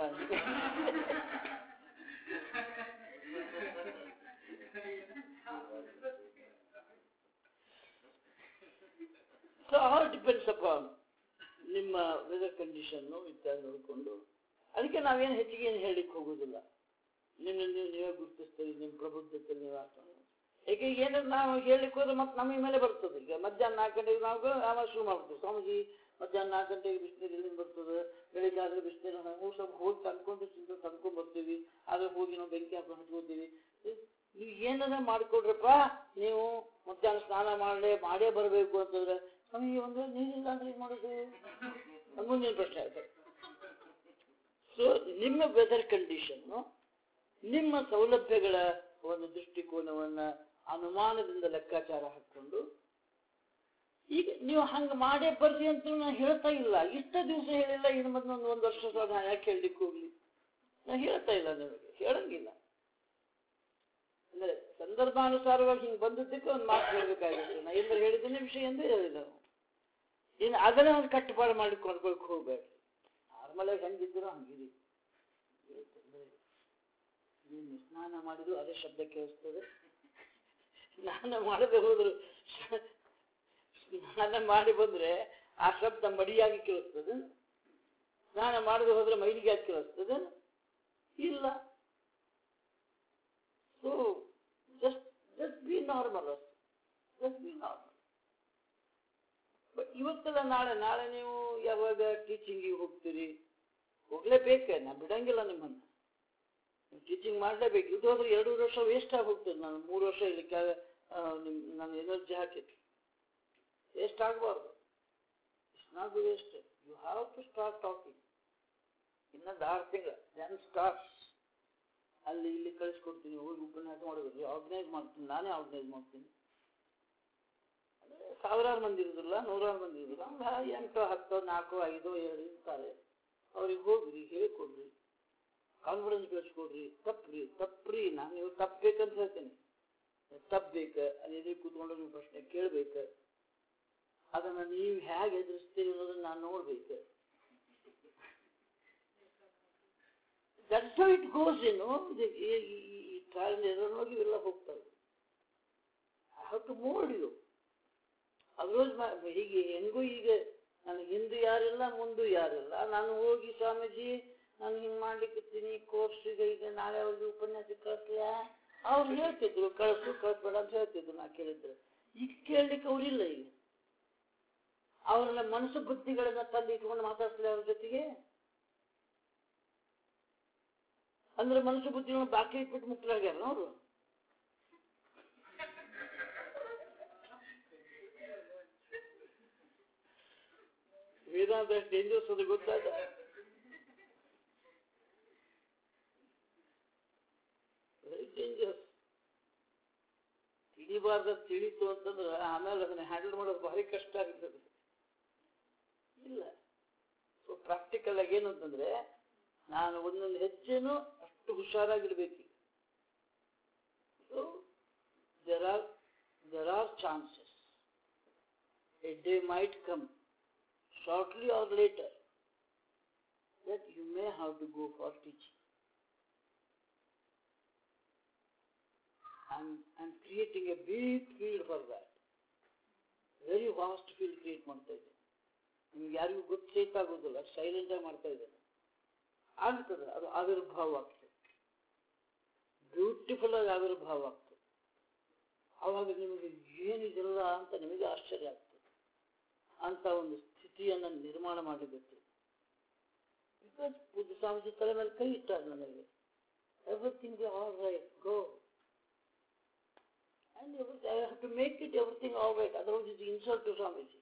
ಸೊ ಆಲ್ ಡಿಪೆಂಡ್ಸ್ ಅಪಾನ್ ನಿಮ್ಮ ವೆದರ್ ಕಂಡೀಷನ್ನು ಇತ್ಯಾದಿ ನೋಡಿಕೊಂಡು ಅದಕ್ಕೆ ನಾವೇನು ಹೆಚ್ಚಿಗೆ ಏನು ಹೇಳಲಿಕ್ಕೆ ಹೋಗೋದಿಲ್ಲ ನಿಮ್ಮ ನೀವು ನೀವೇ ಗುರುತಿಸ್ತೀರಿ ನಿಮ್ಮ ಪ್ರಬುದ್ಧತೆ ನೀವು ಅರ್ಥ ಏಕೆ ಏನಾದ್ರು ನಾವು ಹೇಳಲಿಕ್ಕೆ ಹೋದ್ರೆ ಮತ್ತೆ ನಮ್ಮ ಮೇಲೆ ಬರ್ತದೆ ಈಗ ಮಧ್ಯಾಹ್ನ ನಾಲ್ಕು ಗಂಟೆಗೆ ನಾವು ಆವಾಗ ಶುರು ಮಾಡ್ತೀವಿ ಸ್ವಾಮೀಜಿ ಮಧ್ಯಾಹ್ನ ನಾಲ್ಕು ಗಂಟೆಗೆ ಬಿಸಿನೀರು ಎಲ್ಲಿಂದ ಬರ್ತದೆ ಬೆಳಿಗ್ಗೆ ಆದರೆ ಬಿಸಿನೀರು ನಾವು ಸ್ವಲ್ಪ ಹೋಗಿ ತಂದ್ಕೊಂಡು ಚಿಂತೆ ತಂದ್ಕೊಂಡು ಬರ್ತೀವಿ ಆದ್ರೆ ಹೋಗಿ ನಾವು ಬೆಂಕಿ ಹಾಕೊಂಡು ಹಚ್ಕೋತೀವಿ ನೀವು ಏನಾರ ಮಾಡಿಕೊಡ್ರಪ್ಪ ನೀವು ಮಧ್ಯಾಹ್ನ ಸ್ನಾನ ಮಾಡಲೇ ಮಾಡೇ ಬರಬೇಕು ಅಂತಂದ್ರೆ ಸ್ವಾಮಿ ಒಂದು ವೇಳೆ ನೀರಿಲ್ಲ ಅಂದ್ರೆ ಏನು ಮಾಡೋದು ಅದು ಮುಂದಿನ ಪ್ರಶ್ನೆ ಆಗ್ತದೆ ಸೊ ನಿಮ್ಮ ವೆದರ್ ಕಂಡೀಷನ್ನು ನಿಮ್ಮ ಸೌಲಭ್ಯಗಳ ಒಂದು ದೃಷ್ಟಿಕೋನವನ್ನ ಅನುಮಾನದಿಂದ ಲೆಕ್ಕಾಚಾರ ಹಾಕೊಂಡು ಈಗ ನೀವು ಹಂಗೆ ಮಾಡೇ ಬರ್ರಿ ಅಂತ ನಾನು ಹೇಳ್ತಾ ಇಲ್ಲ ಇಷ್ಟ ದಿವಸ ಹೇಳಿಲ್ಲ ಇನ್ನು ಮೊದಲು ಒಂದು ಒಂದು ವರ್ಷ ಸಹ ನಾನು ಯಾಕೆ ಹೇಳಲಿಕ್ಕೆ ಹೋಗ್ಲಿ ನಾನು ಹೇಳ್ತಾ ಇಲ್ಲ ನಿಮಗೆ ಹೇಳಂಗಿಲ್ಲ ಅಂದ್ರೆ ಸಂದರ್ಭಾನುಸಾರವಾಗಿ ಹಿಂಗೆ ಬಂದದ್ದಕ್ಕೆ ಒಂದು ಮಾತು ಹೇಳಬೇಕಾಗಿತ್ತು ನಾ ಎಲ್ಲರೂ ಹೇಳಿದ್ದೇನೆ ವಿಷಯ ಎಂದೇ ಹೇಳಿಲ್ಲ ನಾವು ಇನ್ನು ಅದನ್ನ ಒಂದು ಕಟ್ಟುಪಾಡು ಮಾಡಿ ಕೊಂಡ್ಕೊಳಕ್ ಹೋಗ್ಬೇಡ್ರಿ ನಾರ್ಮಲ್ ಆಗಿ ಹೆಂಗಿದ್ದೀರೋ ಹಂಗಿರಿ ಏನ್ ತೊಂದ್ರೆ ಇಲ್ಲ. ನೀನು ಸ್ನಾನ ಮಾಡಿದ್ರು ಅದೇ ಶಬ್ದ ಕೇಳಿಸ್ತದೆ ಸ್ನಾನ ಮಾಡದೆ ಹೋದ್ರು ಸ್ನಾನ ಮಾಡಿ ಬಂದ್ರೆ ಆ ಶಬ್ದ ಮಡಿಯಾಗಿ ಕೇಳಿಸ್ತದೆ ಸ್ನಾನ ಮಾಡದೆ ಹೋದ್ರೆ ಮೈಲಿಗೆ ಆಗಿ ಕೇಳಿಸ್ತದೆ ಇಲ್ಲ so just just be normal just be normal but ಇವತ್ತೆಲ್ಲ ನಾಳೆ ನಾಳೆ ನೀವು ಯಾವಾಗ ಟೀಚಿಂಗಿಗೆ ಹೋಗ್ತೀರಿ ಹೋಗ್ಲೇಬೇಕೆ ನಾ ಬಿಡಂಗಿಲ್ಲ ನಿಮ್ಮನ್ನ ಟೀಚಿಂಗ್ ಮಾಡಲೇಬೇಕು ಇದು ಹೋದ್ರೆ ಎರಡು ವರ್ಷ ವೇಸ್ಟ್ ಆಗಿ ಹೋಗ್ತದೆ ನಾನು ಮೂರು ವರ್ಷ ಇದಕ್ಕೆ ನಿಮ್ ನಾನು ಎನರ್ಜಿ ಹಾಕಿದ್ದು ವೇಸ್ಟ್ ಆಗಬಾರ್ದು it's not waste you have to start talking ಇನ್ನೊಂದು ಆರು ತಿಂಗಳ ದೆನ್ ಸ್ಟಾರ್ಟ್ ಅಲ್ಲಿ ಇಲ್ಲಿ ಕಳಿಸ್ಕೊಡ್ತೀನಿ ಹೋಗಿ ಉಪನ್ಯಾಸ ಮಾಡೋದು ಆರ್ಗನೈಸ್ ಮಾಡ್ತೀನಿ ನಾನೇ ಆರ್ಗನೈಸ್ ಮಾಡ್ತೀನಿ ಅಂದ್ರೆ ಸಾವಿರಾರು ಮಂದಿ ಇರುದಿಲ್ಲ ನೂರಾರು ಮಂದಿ ಇರುದಿಲ್ಲ ಒಂದು ಎಂಟು ಹತ್ತು ನಾಲ್ಕು ಐದು ಏಳು ಇರ್ತಾರೆ ಅವ್ರಿಗೆ ಹೋಗ್ರಿ ಹೇಳ್ಕೊಡ್ರಿ ಕಾನ್ಫಿಡೆನ್ಸ್ ಬೆಳೆಸ್ಕೊಡ್ರಿ ತಪ್ಪ್ರಿ ತಪ್ಪ್ರಿ ನಾನು ನೀವು ತಪ್ಪಬೇಕಂತ ಹೇಳ್ತೇನೆ ತಪ್ಪಬೇಕು ಅಲ್ಲಿ ಎದುರು ಕೂತ್ಕೊಂಡು ನೀವು ಪ್ರಶ್ನೆ ಕೇಳ್ಬೇಕು ಅದನ್ನ ನೀವು ಹೇಗೆ ಎದುರಿಸ್ತೀರಿ ಅನ್ನೋದನ್ನ ನಾನು ನೋಡ್ಬೇಕು ದಟ್ಸ್ ಹೌ ಇಟ್ ಗೋಸ್ ಏನು ಈ ಟ್ರಯಲ್ ಎರಡರೊಳಗೆ ಇವೆಲ್ಲ ಹೋಗ್ತವೆ I have to mould you ಅದ್ರೋಜ್ ಹೀಗೆ ಹೆಂಗೂ ಈಗ ನನಗೆ ಹಿಂದೆ ಯಾರಿಲ್ಲ ಮುಂದೆ ಯಾರಿಲ್ಲ ನಾನು ಹೋಗಿ ಸ್ವಾಮೀಜಿ ನಾನು ಹಿಂಗೆ ಮಾಡ್ಲಿಕ್ಕಿರ್ತೀನಿ ಕೋರ್ಸಿಗೆ ಈಗ ನಾಳೆ ಅವ್ರಿಗೆ ಉಪನ್ಯಾಸ ಕಳಿಸ್ಲ ಅವ್ರು ಹೇಳ್ತಿದ್ರು ಕಳಿಸು ಕಳಿಸ್ಬೇಡ ಅಂತ ಹೇಳ್ತಿದ್ರು ನಾ ಕೇಳಿದ್ರೆ ಈಗ ಕೇಳಲಿಕ್ಕೆ ಅವ್ರಿಲ್ಲ ಈಗ ಅವ್ರನ್ನ ಮನಸ್ಸು ಬುದ್ಧಿಗಳನ್ನ ತಂದು ಇಟ್ಕೊಂಡು ಮಾತಾಡ್ತಿಲ್ಲ ಅವ್ರ ಜೊತೆಗೆ ಅಂದ್ರೆ ಮನಸ್ಸು ಬುದ್ಧಿಗಳನ್ನ ಬಾಕಿ ಇಟ್ಬಿಟ್ಟು ಮುಕ್ತರಾಗ್ಯಾರ ಅವರು ವೇದಾಂತ ಎಷ್ಟು ಡೇಂಜರ್ಸ್ ಅದು ಗೊತ್ತಾಗ ವೆರಿ ಡೇಂಜರಸ್ ತಿಳಿಬಾರ್ದ ತಿಳಿತು ಅಂತಂದ್ರೆ ಆಮೇಲೆ ಅದನ್ನ ಹ್ಯಾಂಡಲ್ ಮಾಡೋದು ಭಾರಿ ಕಷ್ಟ ಆಗ್ತದೆ ಇಲ್ಲ ಸೊ ಪ್ರಾಕ್ಟಿಕಲ್ ಆಗಿ ಏನು ಅಂತಂದ್ರೆ ನಾನು ಒಂದೊಂದು ಹೆಜ್ಜೆನೂ ಅಷ್ಟು ಹುಷಾರಾಗಿರ್ಬೇಕು so there are there are chances a day might come shortly or later that you may have to go for teaching. I'm, I'm creating a big field for that. Very vast field create ಮಾಡ್ತಾ ಇದ್ದೇನೆ ನಿಮ್ಗೆ ಯಾರಿಗೂ ಗೊತ್ತಾಗೋದಿಲ್ಲ silent ಆಗಿ ಮಾಡ್ತಾ ಇದ್ದೇನೆ ಆಗ್ತದೆ ಅದು ಆವಿರ್ಭಾವ ಆಗ್ತದೆ ಬ್ಯೂಟಿಫುಲ್ ಆಗಿ ಆವಿರ್ಭಾವ ಆಗ್ತದೆ ಆವಾಗ ನಿಮಗೆ ಏನಿದೆಲ್ಲ ಅಂತ ನಿಮಗೆ ಆಶ್ಚರ್ಯ ಆಗ್ತದೆ ಅಂತ ಒಂದು ಸ್ಥಿತಿಯನ್ನು ನಿರ್ಮಾಣ ಮಾಡಬೇಕು ಬಿಕಾಸ್ ಪೂಜ್ಯ ಸ್ವಾಮೀಜಿ ತಲೆ ಮೇಲೆ ಕೈ ಇಟ್ಟಾರ ನನಗೆ everything all right go And everything, I have to make it everything all right, otherwise it's insult to Swamiji.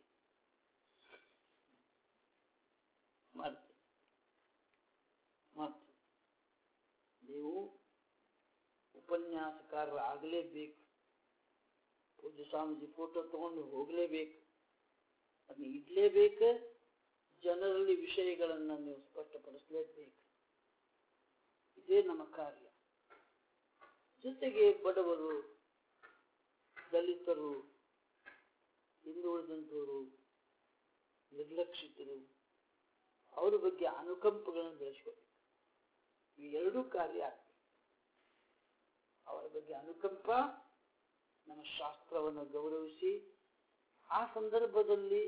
ಮಾಡ್ತೀನಿ ಮಾಡ್ತೀನಿ ನೀವು ಉಪನ್ಯಾಸಕಾರರು ಆಗಲೇಬೇಕು ಪೂಜ್ಯ ಸ್ವಾಮೀಜಿ ಫೋಟೋ ತಗೊಂಡು ಹೋಗಲೇಬೇಕು ಅದನ್ನ ಇಡ್ಲೇಬೇಕು ಜನರಲ್ಲಿ ವಿಷಯಗಳನ್ನು ನೀವು ಸ್ಪಷ್ಟಪಡಿಸಲೇಬೇಕು ಇದೇ ನಮ್ಮ ಕಾರ್ಯ ಜೊತೆಗೆ ಬಡವರು ದಲಿತರು ಹಿಂದುಳಿದಂಥವರು ನಿರ್ಲಕ್ಷಿತರು ಅವರ ಬಗ್ಗೆ ಅನುಕಂಪಗಳನ್ನು ಬೆಳೆಸ್ಕೋಬೇಕು ಈ ಎರಡೂ ಕಾರ್ಯ ಆಗ್ಬೇಕು ಅವರ ಬಗ್ಗೆ ಅನುಕಂಪ ನಮ್ಮ ಶಾಸ್ತ್ರವನ್ನು ಗೌರವಿಸಿ ಆ ಸಂದರ್ಭದಲ್ಲಿ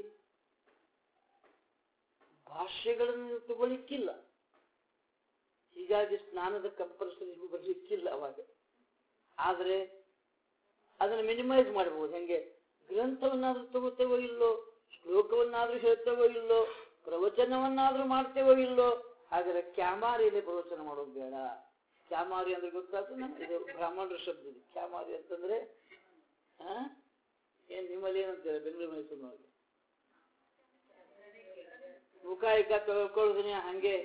ಭಾಷ್ಯಗಳನ್ನು ತಗೊಳ್ಳಿಕ್ಕಿಲ್ಲ ಹೀಗಾಗಿ ಸ್ನಾನದ ಕಂಪಲ್ಸರಿ ಬರಲಿಕ್ಕಿಲ್ಲ ಅವಾಗ ಆದರೆ ಅದನ್ನು ಮಿನಿಮೈಸ್ ಮಾಡಬಹುದು ಹೆಂಗೆ ಗ್ರಂಥವನ್ನಾದ್ರೂ ತಗೋತೇವೋ ಇಲ್ಲೋ ಶ್ಲೋಕವನ್ನಾದ್ರೂ ಹೇಳ್ತೇವೋ ಇಲ್ಲೋ ಪ್ರವಚನವನ್ನಾದ್ರೂ ಮಾಡ್ತೇವೋ ಇಲ್ಲೋ ಹಾಗಾದ್ರೆ ಕ್ಯಾಮಾರಿಯಲ್ಲಿ ಪ್ರವಚನ ಮಾಡೋದು ಬೇಡ ಕ್ಯಾಮಾರಿ ಅಂದ್ರೆ ಗೊತ್ತಾಗ್ತದೆ ನಮ್ಗೆ ಇದು ಬ್ರಾಹ್ಮಣರ ಶಬ್ದ ಇದು ಕ್ಯಾಮಾರಿ ಅಂತಂದ್ರೆ ಆ? ಏನ್ ನಿಮ್ಮಲ್ಲಿ ಏನಂತಾರೆ ಬೆಂಗಳೂರು ಮೈಸೂರಿನೊಳಗೆ ಮುಖ ಇಕ್ಕ ತಗೊಳ್ತೀನಿ ಹಂಗೆ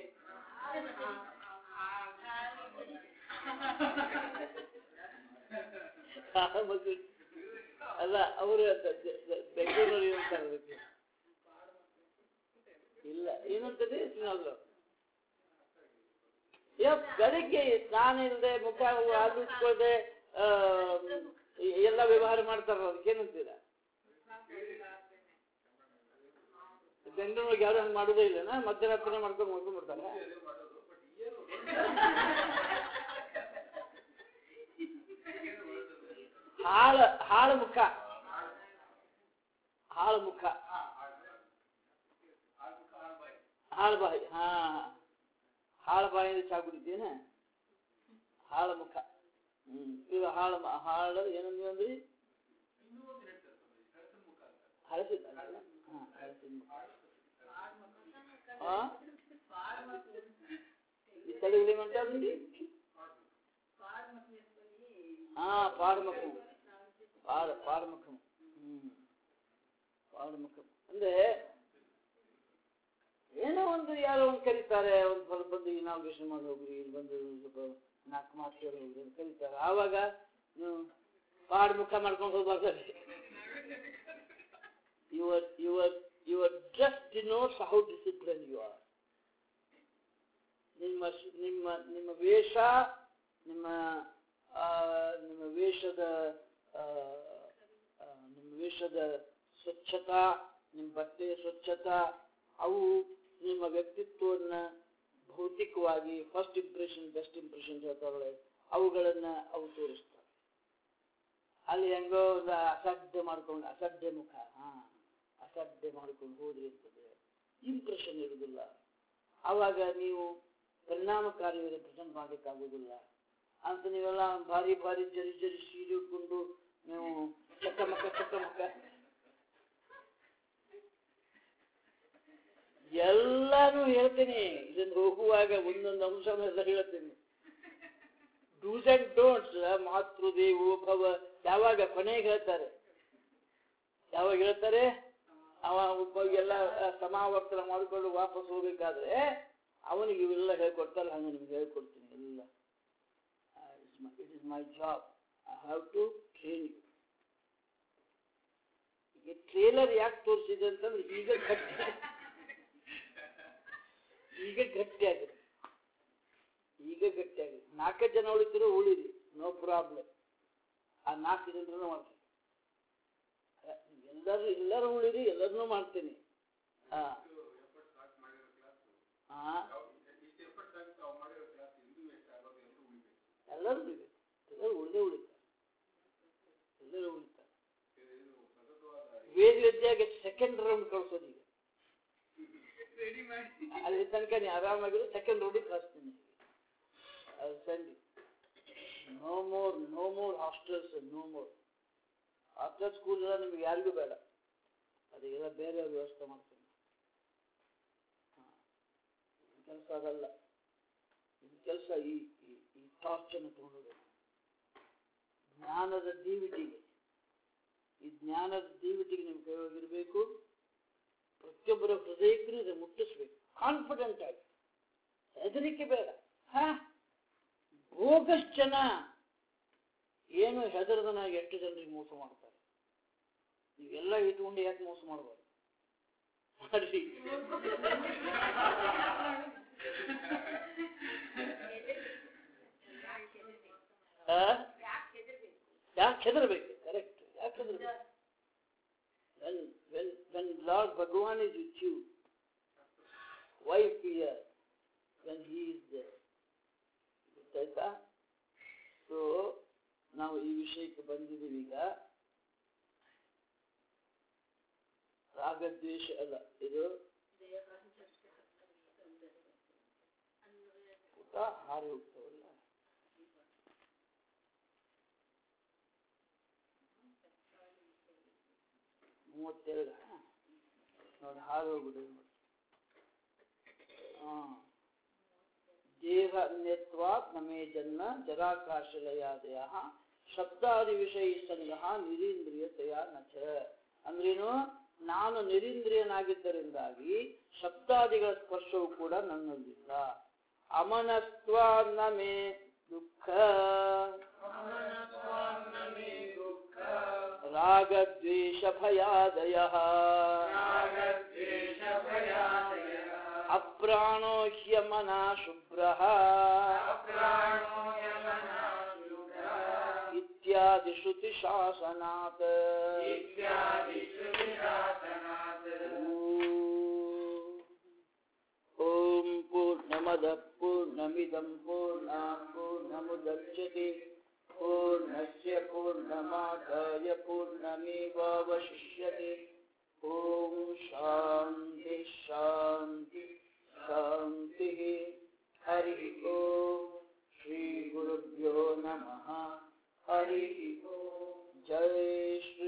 ಆ, ಮತ್ತೆ ಅಲ್ಲ ಅವರು ಬೆಂಗಳೂರಲ್ಲಿ ಏನಂತಾರೆ ಅದಕ್ಕೆ ಇಲ್ಲ ಏನಂತದೆ ಸಿನಾದ್ರು ಯಪ್ ಬೆಳಿಗ್ಗೆ ಸ್ನಾನ ಇಲ್ಲದೆ ಮುಖ ಆಲಿಸ್ಕೊಳ್ಳದೆ ಎಲ್ಲ ವ್ಯವಹಾರ ಮಾಡ್ತಾರಲ್ಲ ಅದಕ್ಕೆ ಏನಂತೀರ ಬೆಂಗಳೂರಿಗೆ ಯಾರು ಹಂಗೆ ಮಾಡೋದೇ ಇಲ್ಲನಾ ಮಧ್ಯರಾತ್ರಿ ಮಾಡ್ಕೊಂಡು ಮಲ್ಕೊಂಡ್ಬಿಡ್ತಾರೆ ಹಾಳ ಹಾಳ ಮುಖ ಹಾಳ ಮುಖ ಹಾಳ ಬಾಯಿ ಹಾ ಹಾಳ ಬಾಯಿಂದ ಚಾ ಕುಡಿತೇನೆ ಹಾಳ ಮುಖ ಹ್ಮ್ ಇದು ಹಾಳ ಮ- ಹಾಳ ಏನಂದ್ವಿ ಅಂದ್ರಿ ಹಳಸಿದ ಹಾ ಹಳಸಿದ ಮುಖ ಹಾ ಈ ತಲೆಗಿಲಿ ಮಂಟಾದ್ರಿ ಹಾ ಪಾಡ್ಮುಖಂ ಪಾಡ ಪಾಡ್ಮುಖಂ ಹ್ಮ್ ಪಾಡ್ಮುಖಂ ಅಂದ್ರೆ ಏನೋ ಒಂದು ಯಾರೋ ಒಂದು ಕರೀತಾರೆ ಒಂದು ಸ್ವಲ್ಪ ಬಂದು ಇನಾಗ್ರೇಷನ್ ಮಾಡಿ ಹೋಗ್ರಿ ಇಲ್ಲಿ ಬಂದು ಸ್ವಲ್ಪ ನಾಲ್ಕು ಮಾತು ಕೇಳಿ ಹೋಗ್ರಿ ಅಂತ ಕರೀತಾರೆ ಆವಾಗ ನೀವು ಪಾಡ್ ಮುಖ ಮಾಡ್ಕೊಂಡು ಹೋಗ್ಬಾರ್ದು your your your just denotes how discipline you are ನಿಮ್ಮ ಶ- ನಿಮ್ಮ ನಿಮ್ಮ ವೇಷ ನಿಮ್ಮ ಆ, ನಿಮ್ಮ ವೇಷದ ಆ, ಆ, ನಿಮ್ಮ ವೇಷದ ಸ್ವಚ್ಛತಾ ನಿಮ್ಮ ಬಟ್ಟೆಯ ಸ್ವಚ್ಛತಾ ಅವು ನಿಮ್ಮ ವ್ಯಕ್ತಿತ್ವವನ್ನ ಭೌತಿಕವಾಗಿ ಫಸ್ಟ್ ಇಂಪ್ರೆಷನ್ ಬೆಸ್ಟ್ ಇಂಪ್ರೆಷನ್ ಹೇಳ್ತಾವಳೆ ಅವುಗಳನ್ನ ಅವು ತೋರಿಸ್ತವೆ ಅಲ್ಲಿ ಹೆಂಗೋ ಒಂದು ಅಸಡ್ಡೆ ಮಾಡ್ಕೊಂಡು ಅಸಡ್ಡೆ ಮುಖ ಹಾ ಅಸಡ್ಡೆ ಮಾಡ್ಕೊಂಡು ಹೋದ್ರಿ ಅಂತಂದ್ರೆ ಇಂಪ್ರೆಷನ್ ಇರುವುದಿಲ್ಲ ಆವಾಗ ನೀವು ಪರಿಣಾಮಕಾರಿಯಾಗಿ ಪ್ರೆಸೆಂಟ್ ಮಾಡಲಿಕ್ಕಾಗೋದಿಲ್ಲ ಅಂತ ನೀವೆಲ್ಲ ಭಾರಿ ಭಾರಿ ಜರಿ ಜರಿ ಸೀರೆ ಉಟ್ಕೊಂಡು ನೀವು ಚಕ್ಕಮಕ್ಕ ಚಕ್ಕಮಕ್ಕ ಎಲ್ಲಾನು ಹೇಳ್ತೀನಿ ಇದನ್ನ ಹೋಗುವಾಗ ಒಂದೊಂದು ಅಂಶನೆಲ್ಲ ಹೇಳ್ತೀನಿ ಡೂಸ್ ಅಂಡ್ ಡೋಂಟ್ಸ್ ಮಾತೃದೇವೋ ಭವ ಯಾವಾಗ ಕೊನೆಗೆ ಹೇಳ್ತಾರೆ ಯಾವಾಗ ಹೇಳ್ತಾರೆ ಅವ ಒಬ್ಬ ಎಲ್ಲ ಆ, ಸಮಾವರ್ತನ ಮಾಡಿಕೊಂಡು ವಾಪಸ್ ಹೋಗ್ಬೇಕಾದ್ರೆ ಅವನಿಗೆ ಇವೆಲ್ಲ ಹೇಳ್ಕೊಡ್ತಾರೆ ಹಂಗೆ ನಿಮ್ಗೆ ಹೇಳ್ಕೊಡ್ತೀನಿ ಎಲ್ಲ it is my job I have to train you ಈಗ ಟ್ರೇಲರ್ ಯಾಕೆ ತೋರಿಸಿದೆ ಅಂತಂದ್ರೆ ಈಗ ಗಟ್ಟಿ ಈಗ ಗಟ್ಟಿ ಆಗಿದೆ ಈಗ ಗಟ್ಟಿ ಆಗಿದೆ ನಾಲ್ಕು ಜನ ಉಳಿತಿರೋ ಉಳಿರಿ ನೋ ಪ್ರಾಬ್ಲಮ್ ಆ ನಾಲ್ಕು ಜನರನ್ನು ಮಾಡ್ತೀನಿ ಎಲ್ಲರೂ ಎಲ್ಲರೂ ಉಳಿರಿ ಎಲ್ಲರನ್ನೂ ಮಾಡ್ತೀನಿ ಹಾ ಹಾ ಎಲ್ಲರೂ ಉಳಿಬೇಕು ಎಲ್ಲರೂ ಉಳಿದೇ ಉಳಿತಾರೆ ಎಲ್ಲರೂ ಉಳಿತಾರೆ ವೇದ ವಿದ್ಯಾಗೆ ಸೆಕೆಂಡ್ ರೌಂಡ್ ಕಳ್ಸೋದು ಈಗ ಅಲ್ಲಿ ತನಕ ನೀ ಆರಾಮಾಗಿರೋ ಸೆಕೆಂಡ್ ರೌಂಡಿಗೆ ಕಳಿಸ್ತೀನಿ ಅದು ಸಂಡಿ no more no more hostels no more hostel school ಎಲ್ಲ ನಿಮ್ಗೆ ಯಾರಿಗೂ ಬೇಡ ಅದಕ್ಕೆಲ್ಲ ಬೇರೆ ವ್ಯವಸ್ಥೆ ಮಾಡ್ತೀನಿ ಕೆಲಸ ಅದಲ್ಲ ಇದು ಕೆಲಸ ಈ ಈ- ಈ ಟಾರ್ಚನ್ನು ತಗೊಂಡೋಗ್ಬೇಕು ಜ್ಞಾನದ ಡಿವಿಟಿಗೆ ಈ ಜ್ಞಾನದ ದೀವಟಿಗೆ ನಿಮ್ಮ ಕೈ ಹೋಗಿರ್ಬೇಕು ಪ್ರತಿಯೊಬ್ಬರ ಹೃದಯಕ್ಕೂ ಇದು ಮುಟ್ಟಿಸ್ಬೇಕು ಕಾನ್ಫಿಡೆಂಟ್ ಆಗಿ ಹೆದರಿಕೆ ಬೇಡ ಹಾ ಬೋಗಸ್ ಜನ ಏನು ಹೆದರದನ ಎಷ್ಟು ಜನರಿಗೆ ಮೋಸ ಮಾಡ್ತಾರೆ ನೀವೆಲ್ಲ ಇಟ್ಕೊಂಡು ಯಾಕೆ ಮೋಸ ಮಾಡಬಾರ್ದು ಮಾಡ್ರಿ ಆ? ಯಾಕೆ ಹೆದರ್ಬೇಕು ಕರೆಕ್ಟ್ ಯಾಕೆ ಹೆದರ್ಬೇಕು when when when Lord Bhagavan is with you, why fear when he is there? ಗೊತ್ತಾಯ್ತಾ ಸೊ ನಾವು ಈ ವಿಷಯಕ್ಕೆ ಬಂದಿದ್ದೀವಿ ಈಗ ರಾಗದ್ವೇಷ ಅಲ್ಲ ಇದು ಊಟ ಹಾರಿ ಹೋಗ್ತಾವಲ್ಲ ಮೂವತ್ತೆರಡು ನೋಡಿ ಹಾರಿ ಹೋಗ್ಬಿಡು ಹಾ ದೇಹ ಅನ್ಯತ್ವಾತ್ ನಮೇ ಜನ್ಮ ಜರಾಕಾಶಲಯಾದಯ ಶಬ್ದಾದಿ ವಿಷಯ ಸಂಗ್ರಹ ನಿರೀಂದ್ರಿಯತೆಯ ನಚ ಅಂದ್ರೇನು ನಾನು ನಿರೀಂದ್ರಿಯನಾಗಿದ್ದರಿಂದಾಗಿ ಶಬ್ದಾದಿಗಳ ಸ್ಪರ್ಶವು ಕೂಡ ನನ್ನಲ್ಲಿಲ್ಲ ಅಮನಸ್ತ್ವ ನಮೇ ದುಃಖ ರಾಗದ್ವೇಷ ಭಯಾದಯ ಅಪ್ರಾಣೋ ಹ್ಯಮನ ಶುಭ್ರ ಇತ್ಯಾದಿ ಶ್ರುತಿ ಶಾಸನಾತ್ ಓಂ ಪೂರ್ಣಮದ ಪೂರ್ಣಮಿದಂ ಪೂರ್ಣ ಪೂರ್ಣಮುದಚ್ಯತೆ ಪೂರ್ಣಸ್ಯ ಪೂರ್ಣಮಾದಾಯ ಪೂರ್ಣಮೇವಾವಶಿಷ್ಯತೆ ಓಂ ಶಾಂತಿ ಶಾಂತಿ ಶಾಂತಿ ಹರಿ ಓಂ ಶ್ರೀ ಗುರುಭ್ಯೋ ನಮಃ ಹರಿ ಓಂ ಜೈ ಶ್ರೀ